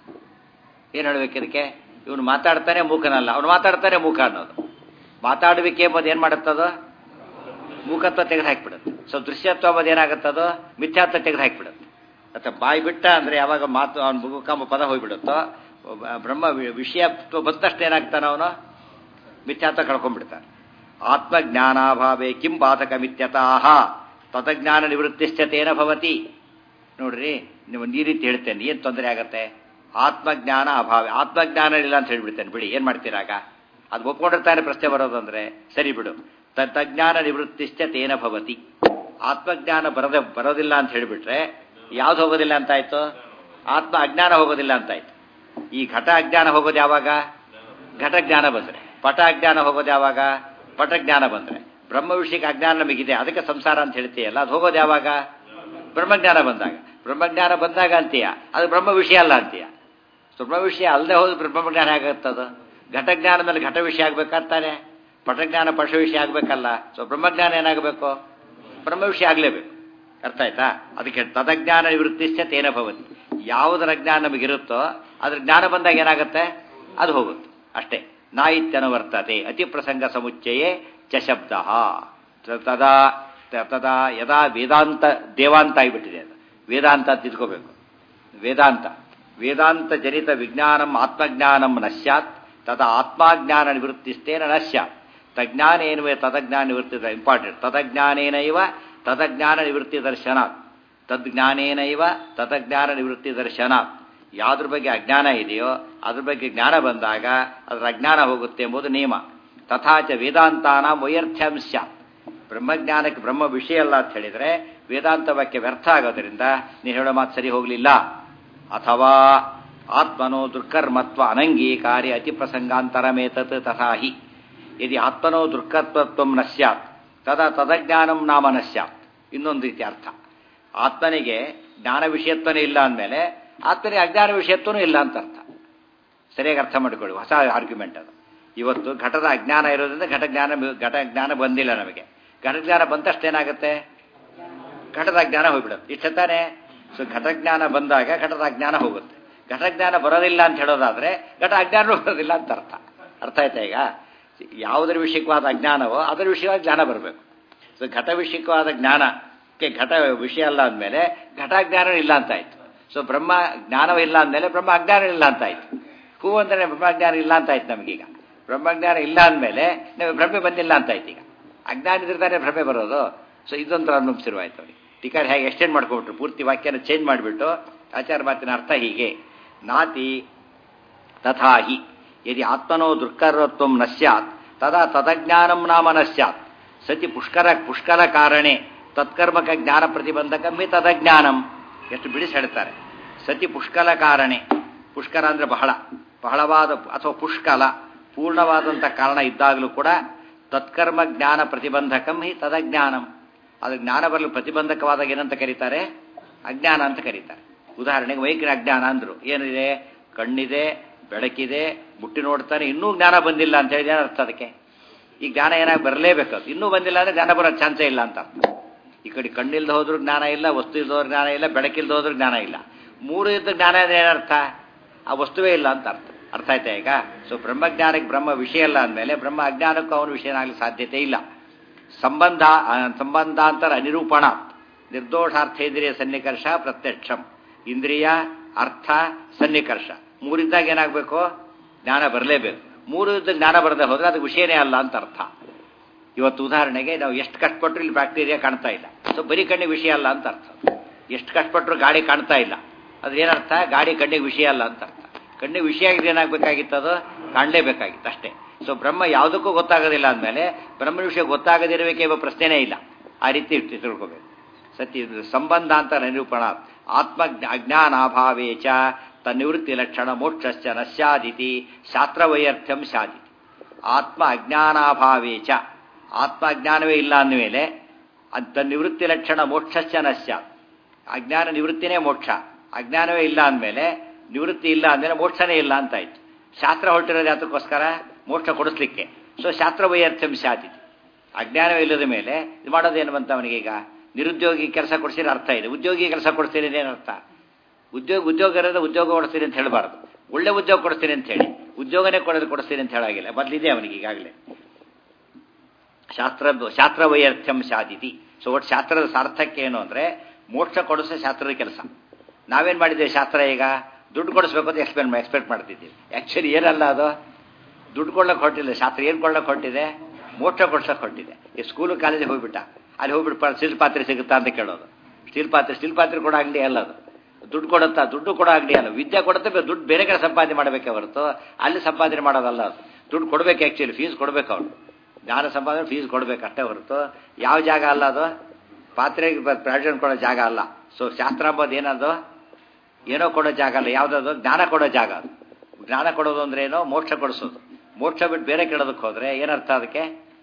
ಏನು ಹೇಳ್ಬೇಕು ಇದಕ್ಕೆ ಇವನು ಮಾತಾಡ್ತಾನೆ ಮೂಕನಲ್ಲ ಅವನು ಮಾತಾಡ್ತಾನೆ ಮೂಕ ಅನ್ನೋದು ಮಾತಾಡುವಿಕೆ ಎಂಬುದು ಏನು ಮಾಡುತ್ತದು ಮೂಕತ್ವ ತೆಗೆದು ಹಾಕಿಬಿಡುತ್ತೆ ಸೊ ದೃಶ್ಯತ್ವ ಎಂಬುದು ಏನಾಗುತ್ತದು ಮಿಥ್ಯಾತ್ವ ತೆಗೆದು ಹಾಕಿಬಿಡುತ್ತೆ ಅಥವಾ ಬಾಯಿ ಬಿಟ್ಟ ಅಂದರೆ ಯಾವಾಗ ಮಾತು ಅವನ ಮುಖ ಪದ ಹೋಗ್ಬಿಡುತ್ತೋ ಒಬ್ಬ ಬ್ರಹ್ಮ ವಿ- ವಿಷಯತ್ವ ಬಂದ ತಕ್ಷಣ ಏನಾಗ್ತಾನೆ ಅವನು ಮಿಥ್ಯಾತ್ವ ಕಳ್ಕೊಂಡ್ಬಿಡ್ತಾನೆ ಆತ್ಮಜ್ಞಾನಾಭಾವೇ ಕಿಂ ಬಾಧಕ ಮಿಥ್ಯತಾಹ ತತಜ್ಞಾನ ನಿವೃತ್ತಿಶ್ಚತೇನ ಭವತಿ ನೋಡ್ರಿ ನೀವು ಈ ರೀತಿ ಹೇಳ್ತೇನೆ ಏನು ತೊಂದರೆ ಆಗತ್ತೆ ಆತ್ಮಜ್ಞಾನ ಅಭಾವ ಆತ್ಮಜ್ಞಾನ ಇಲ್ಲ ಅಂತ ಹೇಳ್ಬಿಡ್ತೇನೆ ಬಿಡಿ ಏನು ಮಾಡ್ತೀರಾಗ ಅದು ಒಪ್ಕೊಂಡಿರ್ತಾನೆ ಪ್ರಶ್ನೆ ಬರೋದಂದ್ರೆ ಸರಿ ಬಿಡು ತಜ್ಞಾನ ನಿವೃತ್ತಿಶ್ಚ ತೇನ ಭವತಿ ಆತ್ಮಜ್ಞಾನ ಬರದ ಬರೋದಿಲ್ಲ ಅಂತ ಹೇಳಿಬಿಟ್ರೆ ಯಾವ್ದು ಹೋಗೋದಿಲ್ಲ ಅಂತಾಯ್ತು ಆತ್ಮ ಅಜ್ಞಾನ ಹೋಗೋದಿಲ್ಲ ಅಂತಾಯ್ತು ಈ ಘಟ ಅಜ್ಞಾನ ಹೋಗೋದು ಯಾವಾಗ ಘಟ ಜ್ಞಾನ ಬಂದ್ರೆ ಪಟ ಅಜ್ಞಾನ ಹೋಗೋದು ಯಾವಾಗ ಪಟ ಜ್ಞಾನ ಬಂದ್ರೆ ಬ್ರಹ್ಮ ವಿಷಯಕ್ಕೆ ಅಜ್ಞಾನ ನಮಗಿದೆ ಅದಕ್ಕೆ ಸಂಸಾರ ಅಂತ ಹೇಳ್ತೀಯಲ್ಲ ಅದು ಹೋಗೋದು ಯಾವಾಗ ಬ್ರಹ್ಮಜ್ಞಾನ ಬಂದಾಗ ಬ್ರಹ್ಮಜ್ಞಾನ ಬಂದಾಗ ಅಂತೀಯ ಅದು ಬ್ರಹ್ಮ ವಿಷಯ ಅಲ್ಲ ಅಂತೀಯ ಸೊ ಬ್ರಹ್ಮ ವಿಷಯ ಅಲ್ಲದೆ ಹೋದ್ರೆ ಬ್ರಹ್ಮಜ್ಞಾನ ಹೇಗಾಗ್ತದ ಘಟಜ್ಞಾನ ಮೇಲೆ ಘಟ ವಿಷಯ ಆಗ್ಬೇಕಾಗ್ತಾನೆ ಪಟಜ್ಞಾನ ಪಶ ವಿಷಯ ಆಗ್ಬೇಕಲ್ಲ ಸೊ ಬ್ರಹ್ಮಜ್ಞಾನ ಏನಾಗಬೇಕು ಬ್ರಹ್ಮ ವಿಷಯ ಆಗಲೇಬೇಕು ಅರ್ಥ ಆಯ್ತಾ ಅದಕ್ಕೆ ತದಜ್ಞಾನ ನಿವೃತ್ತಿಶ್ಚ ತೇನ ಭವತಿ ಯಾವುದರ ಜ್ಞಾನ ನಮಗಿರುತ್ತೋ ಅದ್ರ ಜ್ಞಾನ ಬಂದಾಗ ಏನಾಗುತ್ತೆ ಅದು ಹೋಗುತ್ತೆ ಅಷ್ಟೇ ನಾಯಿತ್ಯನುವರ್ತತೆ ಅತಿ ಪ್ರಸಂಗ ಸಮುಚ್ಚಯೇ ಚ ಶಬ್ದ ತದಾ ತದಾ ಯದಾ ವೇದಾಂತ ದೇವಾಂತ ಆಗಿಬಿಟ್ಟಿದೆ ಅದು ವೇದಾಂತ ಅಂತ ತಿಳ್ಕೋಬೇಕು ವೇದಾಂತ ವೇದಾಂತ ಜನಿತ ವಿಜ್ಞಾನಂ ಆತ್ಮಜ್ಞಾನಂ ನ ಸ್ಯಾತ್ ತದ ಆತ್ಮಜ್ಞಾನ ನಿವೃತ್ತಿಸ್ತೇನ ನ ಸ್ಯಾತ್ ತಜ್ಞಾನೇನವೇ ತದಜ್ಞಾನ ನಿವೃತ್ತಿ ಇಂಪಾರ್ಟೆಂಟ್ ತದಜ್ಞಾನೇನೈವ ತದಜ್ಞಾನ ನಿವೃತ್ತಿ ದರ್ಶನಾತ್ ತದ್ಜ್ಞಾನೇನೈವ ತದಜ್ಞಾನ ನಿವೃತ್ತಿ ದರ್ಶನಾತ್ ಯಾವ್ದ್ರ ಬಗ್ಗೆ ಅಜ್ಞಾನ ಇದೆಯೋ ಅದ್ರ ಬಗ್ಗೆ ಜ್ಞಾನ ಬಂದಾಗ ಅದರ ಅಜ್ಞಾನ ಹೋಗುತ್ತೆ ಎಂಬುದು ನಿಯಮ ತಥಾಚ ವೇದಾಂತಾನ ವೈಯರ್ಥ್ಯಾಂಶ ಬ್ರಹ್ಮಜ್ಞಾನಕ್ಕೆ ಬ್ರಹ್ಮ ವಿಷಯ ಅಲ್ಲ ಅಂತ ಹೇಳಿದ್ರೆ ವೇದಾಂತ ವಾಕ್ಯ ವ್ಯರ್ಥ ಆಗೋದ್ರಿಂದ ನೀವು ಹೇಳೋ ಮಾತು ಸರಿ ಹೋಗಲಿಲ್ಲ ಅಥವಾ ಆತ್ಮನೋ ದುರ್ಕರ್ಮತ್ವ ಅನಂಗೀಕಾರಿ ಅತಿ ಪ್ರಸಂಗಾಂತರಮೇತತ್ ತಥಾ ಹಿ ಯದಿ ಆತ್ಮನೋ ದುರ್ಕರ್ಮತ್ವ ನ ಸ್ಯಾತ್ ತದಾ ತದಜ್ಞಾನಂ ನಾಮ ನ ಸ್ಯಾತ್ ಇನ್ನೊಂದು ರೀತಿ ಅರ್ಥ ಆತ್ಮನಿಗೆ ಜ್ಞಾನ ವಿಷಯತ್ವನೇ ಇಲ್ಲ ಅಂದಮೇಲೆ ಆತ್ಮನಿಗೆ ಅಜ್ಞಾನ ವಿಷಯತ್ವನೂ ಇಲ್ಲ ಅಂತ ಅರ್ಥ ಸರಿಯಾಗಿ ಅರ್ಥ ಮಾಡಿಕೊಳ್ಳಿ ಹೊಸ ಆರ್ಗ್ಯುಮೆಂಟ್ ಅದು ಇವತ್ತು ಘಟದ ಅಜ್ಞಾನ ಇರೋದ್ರಿಂದ ಘಟ ಜ್ಞಾನ ಘಟ ಜ್ಞಾನ ಬಂದಿಲ್ಲ ನಮಗೆ ಘಟ ಜ್ಞಾನ ಬಂದಷ್ಟೇನಾಗುತ್ತೆ ಘಟದ ಜ್ಞಾನ ಹೋಗ್ಬಿಡುತ್ತೆ ಇಷ್ಟ ತಾನೇ ಸೊ ಘಟಜ್ಞಾನ ಬಂದಾಗ ಘಟದ ಅಜ್ಞಾನ ಹೋಗುತ್ತೆ ಘಟಜ್ಞಾನ ಬರೋದಿಲ್ಲ ಅಂತ ಹೇಳೋದಾದ್ರೆ ಘಟ ಅಜ್ಞಾನವೂ ಬರೋದಿಲ್ಲ ಅಂತ ಅರ್ಥ ಅರ್ಥ ಆಯ್ತಾ ಈಗ ಯಾವುದರ ವಿಷಯಕವಾದ ಅಜ್ಞಾನವೋ ಅದರ ವಿಷಯವಾದ ಜ್ಞಾನ ಬರಬೇಕು ಸೊ ಘಟ ವಿಷಯಕವಾದ ಜ್ಞಾನಕ್ಕೆ ಘಟ ವಿಷಯ ಅಲ್ಲ ಅಂದಮೇಲೆ ಘಟಾಜ್ಞಾನ ಇಲ್ಲ ಅಂತ ಆಯ್ತು ಸೊ ಬ್ರಹ್ಮ ಜ್ಞಾನವಿಲ್ಲ ಅಂದಮೇಲೆ ಬ್ರಹ್ಮ ಅಜ್ಞಾನ ಇಲ್ಲ ಅಂತ ಆಯ್ತು ಹೂ ಅಂದರೆ ಬ್ರಹ್ಮಜ್ಞಾನ ಇಲ್ಲ ಅಂತ ಆಯ್ತು ನಮಗೀಗ ಬ್ರಹ್ಮಜ್ಞಾನ ಇಲ್ಲ ಅಂದಮೇಲೆ ನಾವು ಭ್ರಮೆ ಬಂದಿಲ್ಲ ಅಂತ ಆಯ್ತು ಈಗ ಅಜ್ಞಾನ ಇದ್ರತಾನೆ ಭ್ರಮೆ ಬರೋದು ಸೊ ಇದೊಂದು ಪ್ರಾಬ್ಲಮ್ ಶುರುವಾಯ್ತು ಅವ್ರಿಗೆ ಟೀಕಾರ್ ಹೇಗೆ ಎಕ್ಸ್ಟೆಂಡ್ ಮಾಡ್ಕೊಬಿಟ್ರು ಪೂರ್ತಿ ವಾಕ್ಯನ ಚೇಂಜ್ ಮಾಡಿಬಿಟ್ಟು ಆಚಾರ ಮಾತಿನ ಅರ್ಥ ಹೀಗೆ ನಾತಿ ತಥಾ ಹಿ ಯದಿ ಆತ್ಮನೋ ದುರ್ಕರತ್ವ ನ ಸ್ಯಾತ್ ತದಾ ತದಜ್ಞಾನಂ ನಾಮ ನ ಸ್ಯಾತ್ ಸತಿ ಪುಷ್ಕರ ಪುಷ್ಕರ ಕಾರಣೆ ತತ್ಕರ್ಮಕ ಜ್ಞಾನ ಪ್ರತಿಬಂಧಕ ಮಿ ತದಜ್ಞಾನಂ ಎಷ್ಟು ಬಿಡಿಸಿ ಹೇಳ್ತಾರೆ ಸತಿ ಪುಷ್ಕಲ ಕಾರಣೆ ಪುಷ್ಕರ ಅಂದರೆ ಬಹಳ ಬಹಳವಾದ ಅಥವಾ ಪುಷ್ಕಲ ಪೂರ್ಣವಾದಂಥ ಕಾರಣ ಇದ್ದಾಗಲೂ ಕೂಡ ತತ್ಕರ್ಮ ಜ್ಞಾನ ಪ್ರತಿಬಂಧಕಂ ಹಿ ತದಜ್ಞಾನಂ ಅದು ಜ್ಞಾನ ಬರಲು ಪ್ರತಿಬಂಧಕವಾದಾಗ ಏನಂತ ಕರೀತಾರೆ ಅಜ್ಞಾನ ಅಂತ ಕರೀತಾರೆ ಉದಾಹರಣೆಗೆ ವೈಗ್ರ ಅಜ್ಞಾನ ಅಂದ್ರು ಏನಿದೆ ಕಣ್ಣಿದೆ ಬೆಳಕಿದೆ ಮುಟ್ಟಿ ನೋಡ್ತಾನೆ ಇನ್ನೂ ಜ್ಞಾನ ಬಂದಿಲ್ಲ ಅಂತ ಹೇಳಿ ಅರ್ಥ ಅದಕ್ಕೆ ಈ ಜ್ಞಾನ ಏನಾಗಿ ಬರಲೇಬೇಕು ಅದು ಇನ್ನೂ ಬಂದಿಲ್ಲ ಅಂದರೆ ಜ್ಞಾನ ಬರೋ ಚಾನ್ಸೇ ಇಲ್ಲ ಅಂತ ಅರ್ಥ ಈ ಕಡೆ ಕಣ್ಣಿಲ್ದ ಹೋದ್ರೂ ಜ್ಞಾನ ಇಲ್ಲ ವಸ್ತು ಇಲ್ದೋದ್ರ ಜ್ಞಾನ ಇಲ್ಲ ಬೆಳಕಿಲ್ದ ಹೋದ್ರೂ ಜ್ಞಾನ ಇಲ್ಲ ಮೂರು ಇದ್ದ ಜ್ಞಾನ ಅಂದ್ರೆ ಏನರ್ಥ ಆ ವಸ್ತುವೇ ಇಲ್ಲ ಅಂತ ಅರ್ಥ ಅರ್ಥ ಆಯ್ತಾ ಈಗ ಸೊ ಬ್ರಹ್ಮಜ್ಞಾನಕ್ಕೆ ಬ್ರಹ್ಮ ವಿಷಯ ಅಲ್ಲ ಅಂದಮೇಲೆ ಬ್ರಹ್ಮ ಅಜ್ಞಾನಕ್ಕೂ ಅವನ ವಿಷಯನಾಗಲಿ ಸಾಧ್ಯತೆ ಇಲ್ಲ ಸಂಬಂಧ ಆ, ಸಂಬಂಧಾಂತರ ಅನಿರೂಪಣ ನಿರ್ದೋಷಾರ್ಥೇಂದ್ರಿಯ ಸನ್ನಿಕರ್ಷ ಪ್ರತ್ಯಕ್ಷಂ ಇಂದ್ರಿಯ ಅರ್ಥ ಸನ್ನಿಕರ್ಷ ಮೂರಿದ್ದಾಗ ಏನಾಗಬೇಕು ಜ್ಞಾನ ಬರಲೇಬೇಕು ಮೂರು ಇದ್ದ ಜ್ಞಾನ ಬರದೆ ಹೋದ್ರೆ ಅದು ವಿಷಯನೇ ಅಲ್ಲ ಅಂತ ಅರ್ಥ ಇವತ್ತು ಉದಾಹರಣೆಗೆ ನಾವು ಎಷ್ಟು ಕಷ್ಟಪಟ್ಟರು ಇಲ್ಲಿ ಬ್ಯಾಕ್ಟೀರಿಯಾ ಕಾಣ್ತಾ ಇಲ್ಲ ಸೊ ಬರೀ ಕಣ್ಣಿಗೆ ವಿಷಯ ಅಲ್ಲ ಅಂತ ಅರ್ಥ ಎಷ್ಟು ಕಷ್ಟಪಟ್ಟರು ಗಾಡಿ ಕಾಣ್ತಾ ಇಲ್ಲ ಅದ್ರ ಏನರ್ಥ ಗಾಡಿ ಕಣ್ಣಿಗೆ ವಿಷಯ ಅಲ್ಲ ಅಂತ ಅರ್ಥ ಕಣ್ಣಿಗೆ ವಿಷಯ ಆಗಿದ್ರೆ ಏನಾಗಬೇಕಾಗಿತ್ತು ಅದು ಕಾಣಲೇಬೇಕಾಗಿತ್ತು ಅಷ್ಟೇ ಸೊ ಬ್ರಹ್ಮ ಯಾವುದಕ್ಕೂ ಗೊತ್ತಾಗೋದಿಲ್ಲ ಅಂದಮೇಲೆ ಬ್ರಹ್ಮನ ವಿಷಯ ಗೊತ್ತಾಗದಿರಬೇಕೆ ಎಂಬ ಪ್ರಶ್ನೆನೇ ಇಲ್ಲ ಆ ರೀತಿ ಇಟ್ಟು ತಿಳ್ಕೋಬೇಕು ಸತ್ಯ ಇದು ಸಂಬಂಧ ಅಂತ ನಿರೂಪಣ ಆತ್ಮ ಅಜ್ಞಾನಾಭಾವೇ ಚ ತನ್ನಿವೃತ್ತಿ ಲಕ್ಷಣ ಮೋಕ್ಷಶ್ಚ ನಶ್ಯಾದಿತಿ ಶಾಸ್ತ್ರವೈಯರ್ಥ್ಯಂ ಶಾದಿತಿ ಆತ್ಮ ಅಜ್ಞಾನಾಭಾವೇ ಚ ಆತ್ಮ ಅಜ್ಞಾನವೇ ಇಲ್ಲ ಅಂದಮೇಲೆ ಅಂತ ನಿವೃತ್ತಿ ಲಕ್ಷಣ ಮೋಕ್ಷಶ್ಚ ನಶ್ಯ ಅಜ್ಞಾನ ನಿವೃತ್ತಿನೇ ಮೋಕ್ಷ ಅಜ್ಞಾನವೇ ಇಲ್ಲ ಅಂದಮೇಲೆ ನಿವೃತ್ತಿ ಇಲ್ಲ ಅಂದಮೇಲೆ ಮೋಕ್ಷನೇ ಇಲ್ಲ ಅಂತಾಯ್ತು ಶಾಸ್ತ್ರ ಹೊರಟಿರೋದು ಯಾತಕ್ಕೋಸ್ಕರ ಮೋಕ್ಷ ಕೊಡಿಸ್ಲಿಕ್ಕೆ ಸೊ ಶಾಸ್ತ್ರ ವೈಯರ್ಥ್ಯಂ ಶಾದಿತಿ ಅಜ್ಞಾನವೇ ಇಲ್ಲದ ಮೇಲೆ ಇದು ಮಾಡೋದೇನು ಬಂತ ಅವನಿಗೀಗ ನಿರುದ್ಯೋಗಿ ಕೆಲಸ ಕೊಡಿಸಿದ್ರೆ ಅರ್ಥ ಇದೆ ಉದ್ಯೋಗಿ ಕೆಲಸ ಕೊಡಿಸ್ತೀನಿ ಏನರ್ಥ ಉದ್ಯೋಗ ಉದ್ಯೋಗ ಇರೋದು ಉದ್ಯೋಗ ಕೊಡಿಸ್ತೀನಿ ಅಂತ ಹೇಳಬಾರ್ದು ಒಳ್ಳೆ ಉದ್ಯೋಗ ಕೊಡಿಸ್ತೀನಿ ಅಂತ ಹೇಳಿ ಉದ್ಯೋಗನೇ ಕೊಡೋದು ಕೊಡಿಸ್ತೀನಿ ಅಂತ ಹೇಳಾಗಿಲ್ಲ ಮೊದಲಿದೆ ಅವನಿಗೆ ಈಗಾಗಲೇ ಶಾಸ್ತ್ರ ಶಾಸ್ತ್ರ ವೈಯರ್ಥ್ಯಂ ಶಾದಿತಿ ಸೊ ಒಟ್ಟು ಶಾಸ್ತ್ರದ ಸಾರ್ಥಕ್ಯ ಏನು ಅಂದರೆ ಮೋಕ್ಷ ಕೊಡಿಸೋ ಶಾಸ್ತ್ರದ ಕೆಲಸ ನಾವೇನು ಮಾಡಿದ್ದೇವೆ ಶಾಸ್ತ್ರ ಈಗ ದುಡ್ಡು ಕೊಡಿಸ್ಬೇಕು ಅಂತ ಎಕ್ಸ್ಪೆಕ್ಟ್ ಎಕ್ಸ್ಪೆಕ್ಟ್ ಮಾಡ್ತಿದ್ದೀವಿ ಆ್ಯಕ್ಚುಲಿ ಏನಲ್ಲ ಅದು ದುಡ್ಡು ಕೊಡ್ಲಕ್ಕೆ ಹೊಟ್ಟಿಲ್ಲ ಶಾಸ್ತ್ರ ಏನು ಕೊಡ್ಲಕ್ಕೆ ಹೊಟ್ಟಿದೆ ಮೋಕ್ಷ ಕೊಡ್ಸಕ್ಕೆ ಹೊಟ್ಟಿದೆ ಈ ಸ್ಕೂಲು ಕಾಲೇಜಿಗೆ ಹೋಗ್ಬಿಟ್ಟ ಅಲ್ಲಿ ಹೋಗ್ಬಿಟ್ಟು ಸ್ಟೀಲ್ ಪಾತ್ರೆ ಸಿಗುತ್ತಾ ಅಂತ ಕೇಳೋದು ಸ್ಟೀಲ್ ಪಾತ್ರೆ ಸ್ಟೀಲ್ ಪಾತ್ರೆ ಕೊಡೋ ಅಂಗಡಿ ಅಲ್ಲ ಅದು ದುಡ್ಡು ಕೊಡುತ್ತಾ ದುಡ್ಡು ಕೊಡೋ ಅಂಗಡಿ ಅಲ್ಲ ವಿದ್ಯೆ ಕೊಡುತ್ತೆ ಬೇ- ದುಡ್ಡು ಬೇರೆ ಕಡೆ ಸಂಪಾದನೆ ಮಾಡಬೇಕೇ ಹೊರತು ಅಲ್ಲಿ ಸಂಪಾದನೆ ಮಾಡೋದಲ್ಲ ಅದು ದುಡ್ಡು ಕೊಡಬೇಕು ಆ್ಯಕ್ಚುಲಿ ಫೀಸ್ ಕೊಡಬೇಕು ಅವ್ರು ಜ್ಞಾನ ಸಂಪಾದನೆ ಫೀಸ್ ಕೊಡಬೇಕು ಅಷ್ಟೇ ಹೊರತು ಯಾವ ಜಾಗ ಅಲ್ಲ ಅದು ಪಾತ್ರೆಗೆ ಪ್ರಾವಿಷನ್ ಕೊಡೋ ಜಾಗ ಅಲ್ಲ ಸೊ ಶಾಸ್ತ್ರ ಅಂಬೋದು ಏನದು ಏನೋ ಕೊಡೋ ಜಾಗ ಅಲ್ಲ ಯಾವುದದು ಜ್ಞಾನ ಕೊಡೋ ಜಾಗ ಅದು ಜ್ಞಾನ ಕೊಡೋದು ಅಂದ್ರೆ ಏನೋ ಮೋಕ್ಷ ಕೊಡಿಸೋದು ಮೋಕ್ಷ ಬಿಟ್ಟು ಬೇರೆ ಕೇಳೋದಕ್ಕೆ ಹೋದ್ರೆ ಏನರ್ಥ ಅದಕ್ಕೆ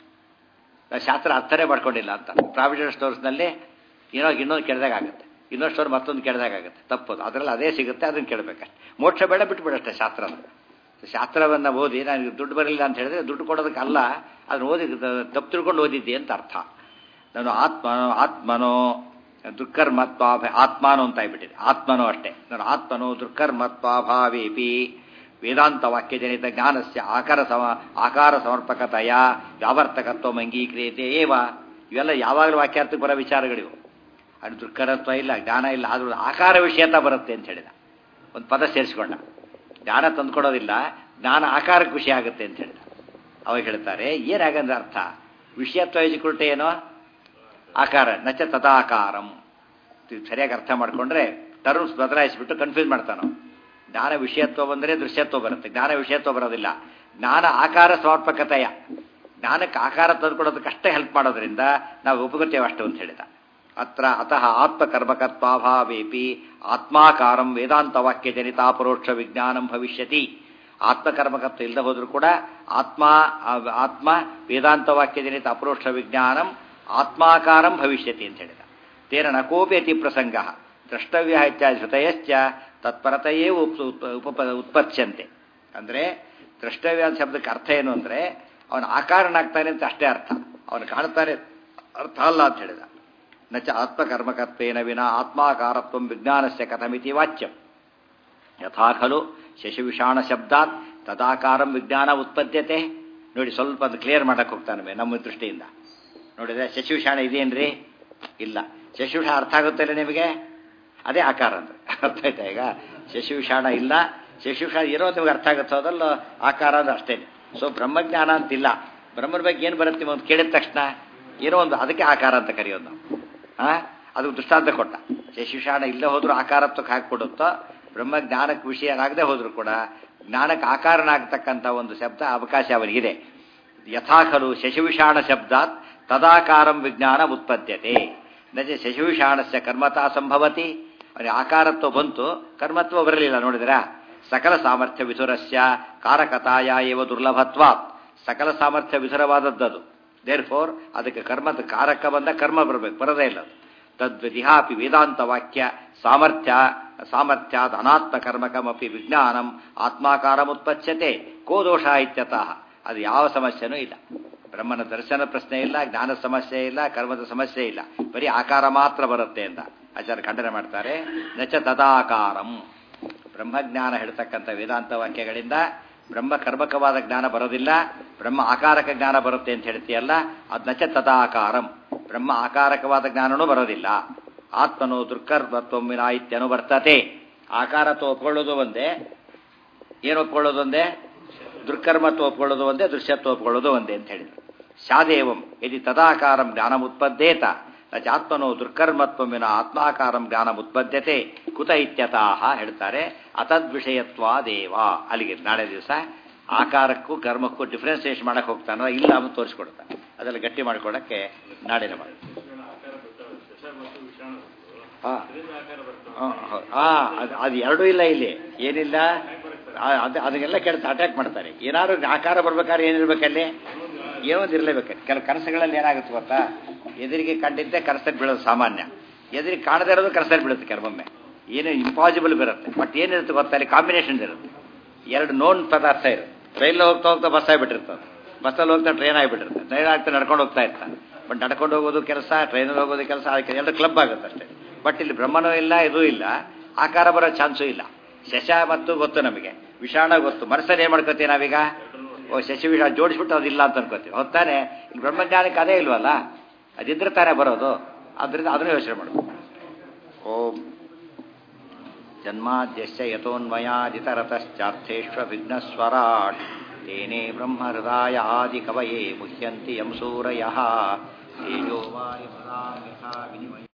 ನಾವು ಶಾಸ್ತ್ರ ಅರ್ಥನೇ ಮಾಡ್ಕೊಂಡಿಲ್ಲ ಅಂತ ಪ್ರಾವಿಷನ್ ಸ್ಟೋರ್ಸ್ನಲ್ಲಿ ಏನೋ ಇನ್ನೊಂದು ಕೇಳಿದಾಗ ಆಗುತ್ತೆ ಇನ್ನೊಂದು ಸ್ಟೋರ್ ಮತ್ತೊಂದು ಕೇಳಿದಾಗ ಆಗುತ್ತೆ ತಪ್ಪದು ಅದರಲ್ಲಿ ಅದೇ ಸಿಗುತ್ತೆ ಅದನ್ನು ಕೇಳಬೇಕಷ್ಟೆ ಮೋಕ್ಷ ಬೇಡ ಬಿಟ್ಬಿಡಷ್ಟೇ ಶಾಸ್ತ್ರನ ಶಾಸ್ತ್ರವನ್ನು ಓದಿ ನನಗೆ ದುಡ್ಡು ಬರಲಿಲ್ಲ ಅಂತ ಹೇಳಿದ್ರೆ ದುಡ್ಡು ಕೊಡೋದಕ್ಕಲ್ಲ ಅದನ್ನು ಓದಿ ತಪ್ಪು ತಿಳ್ಕೊಂಡು ಓದಿದ್ದೆ ಅಂತ ಅರ್ಥ ನಾನು ಆತ್ಮನೋ ಆತ್ಮನೋ ದುರ್ಕರ್ಮತ್ವಾಭ ಆತ್ಮಾನೋ ಅಂತ ಆಗ್ಬಿಟ್ಟಿದೆ ಆತ್ಮನೋ ಅಷ್ಟೇ ನಾನು ಆತ್ಮನೋ ದುರ್ಕರ್ಮತ್ವಾಭಾವೇಪಿ ವೇದಾಂತ ವಾಕ್ಯಜನಿತ ಜ್ಞಾನಸ್ಯ ಆಕಾರ ಸಮ ಆಕಾರ ಸಮರ್ಪಕತೆಯ ವ್ಯಾವರ್ತಕತ್ವ ಅಂಗೀಕ್ರಿಯತೆ ಏವ ಇವೆಲ್ಲ ಯಾವಾಗಲೂ ವಾಕ್ಯಾರ್ಥಕ್ಕೆ ಬರೋ ವಿಚಾರಗಳಿವು ಅದು ದುರ್ಕರತ್ವ ಇಲ್ಲ ಜ್ಞಾನ ಇಲ್ಲ ಆದ್ರೂ ಆಕಾರ ವಿಷಯತ ಬರುತ್ತೆ ಅಂತ ಹೇಳಿದ ಒಂದು ಪದ ಸೇರಿಸ್ಕೊಂಡ ಜ್ಞಾನ ತಂದ್ಕೊಡೋದಿಲ್ಲ ಜ್ಞಾನ ಆಕಾರಕ್ಕೆ ವಿಷಯ ಆಗುತ್ತೆ ಅಂತ ಹೇಳಿದ ಅವಾಗ ಹೇಳ್ತಾರೆ ಏನಾಗಂದ್ರೆ ಅರ್ಥ ವಿಷಯತ್ವ ಇಜಿಕುಲ್ಟೆ ಏನೋ ಆಕಾರ ನಚ ತದಾಕಾರಂ ಇದು ಸರಿಯಾಗಿ ಅರ್ಥ ಮಾಡ್ಕೊಂಡ್ರೆ ಟರ್ಮ್ಸ್ ಬದಲಾಯಿಸಿಬಿಟ್ಟು ಕನ್ಫ್ಯೂಸ್ ಮಾಡ್ತಾನೋ ಜ್ಞಾನ ವಿಷಯತ್ವ ಬಂದರೆ ದೃಶ್ಯತ್ವ ಬರುತ್ತೆ ಜ್ಞಾನ ವಿಷಯತ್ವ ಬರೋದಿಲ್ಲ ಜ್ಞಾನ ಆಕಾರ ಸಮರ್ಪಕತೆಯ ಜ್ಞಾನಕ್ಕೆ ಆಕಾರ ತಂದುಕೊಡೋದಕ್ಕಷ್ಟೇ ಹೆಲ್ಪ್ ಮಾಡೋದ್ರಿಂದ ನಾವು ಉಪಗತ್ಯವ ಅಷ್ಟು ಅಂತ ಹೇಳಿದ ಅತ್ರ ಅತಃ ಆತ್ಮಕರ್ಮಕತ್ವಾಭಾವೇಪಿ ಆತ್ಮಾಕಾರಂ ವೇದಾಂತ ವಾಕ್ಯ ಜನಿತಾಪರೋಕ್ಷ ವಿಜ್ಞಾನಂ ಭವಿಷ್ಯತಿ ಆತ್ಮಕರ್ಮಕತ್ವ ಇಲ್ಲದೆ ಹೋದ್ರೂ ಕೂಡ ಆತ್ಮ ಆತ್ಮ ವೇದಾಂತ ವಾಕ್ಯ ಜನಿತ ಅಪರೋಕ್ಷ ವಿಜ್ಞಾನಂ ಆತ್ಮಾಕಾರಂ ಭವಿಷ್ಯತಿ ಅಂತ ಹೇಳಿದ ತೇನ ನ ಕೋಪಿ ಅತಿ ಪ್ರಸಂಗ ದ್ರಷ್ಟವ್ಯ ಇತ್ಯಾದಿ ಶ್ರುತಯಶ್ಚ ತತ್ಪರತೆಯೇ ಉಪ್ ಉಪ ಉತ್ಪತ್ಸ್ಯಂತೆ ಅಂದರೆ ದ್ರಷ್ಟವ್ಯ ಅಂತ ಶಬ್ದಕ್ಕೆ ಅರ್ಥ ಏನು ಅಂದರೆ ಅವನ ಆಕಾರನಾಗ್ತಾನೆ ಅಂತ ಅಷ್ಟೇ ಅರ್ಥ ಅವನು ಕಾಣ್ತಾನೆ ಅರ್ಥ ಅಲ್ಲ ಅಂತ ಹೇಳಿದ ನಚ ಆತ್ಮಕರ್ಮಕತ್ವೇನ ವಿನ ಆತ್ಮಾಕಾರತ್ವ ವಿಜ್ಞಾನಸ್ಯ ಕಥಮಿತಿ ವಾಚ್ಯಂ ಯಥಾ ಖಲು ಶಶಿವಿಷಾಣ ಶಬ್ದಾತ್ ತದಾಕಾರಂ ವಿಜ್ಞಾನ ಉತ್ಪದ್ಯತೆ ನೋಡಿ ಸ್ವಲ್ಪ ಅದು ಕ್ಲಿಯರ್ ಮಾಡಕ್ಕೆ ಹೋಗ್ತಾನೆ ನಮ್ಮ ದೃಷ್ಟಿಯಿಂದ ನೋಡಿದ್ರೆ ಶಶಿವಿಷಾಣ ಇದೆಯೇನ್ರಿ ಇಲ್ಲ ಶಶಿವಿಷಾಣ ಅರ್ಥ ಆಗುತ್ತಿಲ್ಲ ನಿಮಗೆ ಅದೇ ಆಕಾರ ಅಂದ್ರೆ ಅರ್ಥ ಆಯ್ತಾ ಈಗ ಶಶಿವಿಷಾಣ ಇಲ್ಲ ಶಶಿವಿಷಾಣ ಇರೋ ನಿಮಗೆ ಅರ್ಥ ಆಗುತ್ತೋ ಅದಲ್ಲ ಆಕಾರ ಅಂದ್ರೆ ಅಷ್ಟೇ ಸೊ ಬ್ರಹ್ಮಜ್ಞಾನ ಅಂತಿಲ್ಲ ಬ್ರಹ್ಮನ ಬಗ್ಗೆ ಏನು ಬರುತ್ತೆ ಒಂದು ಕೇಳಿದ ತಕ್ಷಣ ಏನೋ ಒಂದು ಅದಕ್ಕೆ ಆಕಾರ ಅಂತ ಕರೆಯೋದು ನಾವು ಆ ಅದು ದೃಷ್ಟಾಂತ ಕೊಟ್ಟ ಶಶಿವಿಷಾಣ ಇಲ್ಲೇ ಹೋದ್ರೂ ಆಕಾರತ್ವಕ್ಕೆ ಹಾಕಿಕೊಡುತ್ತೋ ಬ್ರಹ್ಮ ಜ್ಞಾನಕ್ಕೆ ವಿಷಯನಾಗದೆ ಹೋದ್ರೂ ಕೂಡ ಜ್ಞಾನಕ್ಕೆ ಆಕಾರನಾಗತಕ್ಕಂಥ ಒಂದು ಶಬ್ದ ಅವಕಾಶ ಅವನಿಗಿದೆ ಯಥಾಖಲು ಶಶಿವಿಷಾಣ ಶಬ್ದಾತ್ ತದಾಕಾರಂ ವಿಜ್ಞಾನ ಉತ್ಪದ್ಯತೆ ನಜ ಶಶಿವಿಷಾಣಸ್ಯ ಕರ್ಮತಾ ಸಂಭವತಿ ಅವನಿಗೆ ಆಕಾರತ್ವ ಬಂತು ಕರ್ಮತ್ವ ಬರಲಿಲ್ಲ ನೋಡಿದ್ರ ಸಕಲ ಸಾಮರ್ಥ್ಯ ವಿಧುರಸ್ಯ ಕಾರಕತಾಯ ಏವ ದುರ್ಲಭತ್ವ ಸಕಲ ಸಾಮರ್ಥ್ಯ ವಿಧುರವಾದದ್ದದು ದೇರ್ ಫೋರ್ ಅದಕ್ಕೆ ಕರ್ಮದ ಕಾರಕ ಬಂದ ಕರ್ಮ ಬರಬೇಕು ಬರದೇ ಇಲ್ಲ ಅದು ತದ್ವಿಧಿಹಾಪಿ ವೇದಾಂತ ವಾಕ್ಯ ಸಾಮರ್ಥ್ಯ ಸಾಮರ್ಥ್ಯಾತ್ ಅನಾತ್ಮ ಕರ್ಮಕಮಪಿ ವಿಜ್ಞಾನಂ ಆತ್ಮಾಕಾರಮುತ್ಪತ್ಸ್ಯತೆ ಕೋ ದೋಷ ಇತ್ಯತಃ ಅದು ಯಾವ ಸಮಸ್ಯೆನೂ ಇಲ್ಲ ಬ್ರಹ್ಮನ ದರ್ಶನ ಪ್ರಶ್ನೆ ಇಲ್ಲ ಜ್ಞಾನ ಸಮಸ್ಯೆ ಇಲ್ಲ ಕರ್ಮದ ಸಮಸ್ಯೆ ಇಲ್ಲ ಬರೀ ಆಕಾರ ಮಾತ್ರ ಬರುತ್ತೆ ಅಂತ ಆಚಾರ್ಯ ಖಂಡನೆ ಮಾಡ್ತಾರೆ ನಚ ತದಾಕಾರಂ ಬ್ರಹ್ಮಜ್ಞಾನ ಹೇಳ್ತಕ್ಕಂಥ ವೇದಾಂತ ವಾಕ್ಯಗಳಿಂದ ಬ್ರಹ್ಮ ಕರ್ಮಕವಾದ ಜ್ಞಾನ ಬರೋದಿಲ್ಲ ಬ್ರಹ್ಮ ಆಕಾರಕ ಜ್ಞಾನ ಬರುತ್ತೆ ಅಂತ ಹೇಳ್ತೀಯಲ್ಲ ಅದು ನಚ ತದಾಕಾರಂ ಬ್ರಹ್ಮ ಆಕಾರಕವಾದ ಜ್ಞಾನನೂ ಬರೋದಿಲ್ಲ ಆತ್ಮನು ದುರ್ಕರ್ಮತ್ವಮಿನ ಇತ್ಯನು ಬರ್ತತೆ ಆಕಾರತ್ವ ಒಪ್ಕೊಳ್ಳೋದು ಒಂದೇ ಏನು ಒಪ್ಕೊಳ್ಳೋದು ಒಂದೇ ದುರ್ಕರ್ಮತ್ವ ಒಪ್ಕೊಳ್ಳೋದು ಒಂದೇ ದೃಶ್ಯತ್ವ ಒಪ್ಕೊಳ್ಳೋದು ಒಂದೇ ಅಂತ ಹೇಳಿದ್ರು ಶಾದೇವಂ ಯದಿ ತದಾಕಾರಂ ಜ್ಞಾನಮುತ್ಪದ್ದೇತ ಆತ್ಮನೋ ದುರ್ಕರ್ಮತ್ವಮಿನ ಆತ್ಮಾಕಾರಂ ಜ್ಞಾನಮುತ್ಪದ್ಯತೆ ಕುತ ಇತ್ಯತಾಹ ಹೇಳ್ತಾರೆ ಅತದ್ವಿಷಯತ್ವಾದೇವ ಅಲ್ಲಿಗೆ ನಾಳೆ ದಿವಸ ಆಕಾರಕ್ಕೂ ಕರ್ಮಕ್ಕೂ ಡಿಫ್ರೆನ್ಸಿಯೇಷನ್ ಮಾಡಕ್ಕೆ ಹೋಗ್ತಾನೋ ಇಲ್ಲ ಅಂತ ತೋರಿಸ್ಕೊಡ್ತಾನೆ ಅದೆಲ್ಲ ಗಟ್ಟಿ ಮಾಡ್ಕೊಡಕ್ಕೆ ನಾಡಿನ ಮಾಡಿ ಅದು ಅದು ಎರಡೂ ಇಲ್ಲ ಇಲ್ಲಿ ಏನಿಲ್ಲ ಆ- ಅದು ಅದನ್ನೆಲ್ಲ ಕೆಡ್ತು ಅಟ್ಯಾಕ್ ಮಾಡ್ತಾರೆ ಏನಾದ್ರು ಆಕಾರ ಬರ್ಬೇಕಾದ್ರೆ ಏನಿರ್ಬೇಕಲ್ಲಿ ಏನೋ ಒಂದು ಇರಲೇಬೇಕು ಕೆಲವು ಕನಸುಗಳಲ್ಲಿ ಏನಾಗುತ್ತೆ ಗೊತ್ತಾ ಎದುರಿಗೆ ಕಂಡಿದ್ದೆ ಕನಸಲ್ಲಿ ಬೀಳೋದು ಸಾಮಾನ್ಯ ಎದುರಿಗೆ ಕಾಣದೇ ಇರೋದು ಕನಸಲ್ಲಿ ಬೀಳುತ್ತೆ ಕೆಲವೊಮ್ಮೆ ಏನು ಇಂಪಾಸಿಬಲ್ ಬರುತ್ತೆ ಬಟ್ ಏನಿರುತ್ತೆ ಗೊತ್ತಾ ಅಲ್ಲಿ ಕಾಂಬಿನೇಷನ್ ಇರುತ್ತೆ ಎರಡು ನೋನ್ ಪದಾರ್ಥ ಇರುತ್ತೆ ಟ್ರೈನಲ್ಲಿ ಹೋಗ್ತಾ ಹೋಗ್ತಾ ಬಸ್ ಆಗಿಬಿಟ್ಟಿರ್ತದೆ ಬಸ್ಸಲ್ಲಿ ಹೋಗ್ತಾ ಟ್ರೈನ್ ಆಗಿಬಿಟ್ಟಿರುತ್ತೆ ಟ್ರೈನ್ ಆಗ್ತಾ ನಡ್ಕೊಂಡು ಹೋಗ್ತಾ ಇರ್ತಾನೆ ಬಟ್ ನಡ್ಕೊಂಡು ಹೋಗೋದು ಕೆಲಸ ಟ್ರೈನಲ್ಲಿ ಹೋಗೋದು ಕೆಲಸ ಅದಕ್ಕೆ ಎರಡು ಕ್ಲಬ್ ಆಗುತ್ತೆ ಅಷ್ಟೇ ಬಟ್ ಇಲ್ಲಿ ಬ್ರಹ್ಮನೂ ಇಲ್ಲ ಇದೂ ಇಲ್ಲ ಆಕಾರ ಬರೋ ಚಾನ್ಸೂ ಇಲ್ಲ ಶಶ ಮತ್ತು ಗೊತ್ತು ನಮಗೆ ವಿಷಾಣ ಗೊತ್ತು ಮನಸ್ಸಲ್ಲಿ ಏನು ಮಾಡ್ಕೋತೀವಿ ನಾವೀಗ ಓ ಶಶಿ ವಿಷ ಜೋಡಿಸ್ಬಿಟ್ಟು ಅದಿಲ್ಲ ಅಂತ ಅನ್ಕೋತೀವಿ ಹೊತ್ತಾನೆ ಇಲ್ಲಿ ಬ್ರಹ್ಮಜ್ಞಾನಕ್ಕೆ ಅದೇ ಇಲ್ವಲ್ಲ ಅದಿದ್ರೆ ತಾನೇ ಬರೋದು ಅದರಿಂದ ಅದನ್ನು ಯೋಚನೆ ಮಾಡಬೇಕು ಓಂ ಜನ್ಮಾದ್ಯಶ್ಚ ಯಥೋನ್ಮಯಾದಿತರತಶ್ಚಾರ್ಥೇಶ್ವ ವಿಘ್ನಸ್ವರಾಟ್ ತೇನೇ ಬ್ರಹ್ಮಹೃದಾಯ ಆದಿ ಕವಯೇ ಮುಹ್ಯಂತಿ ಯಂ ಸೂರಯಃ ತೇಜೋ ವಾಯುಪದಾಂ ಯಥಾ ವಿನಿಮಯ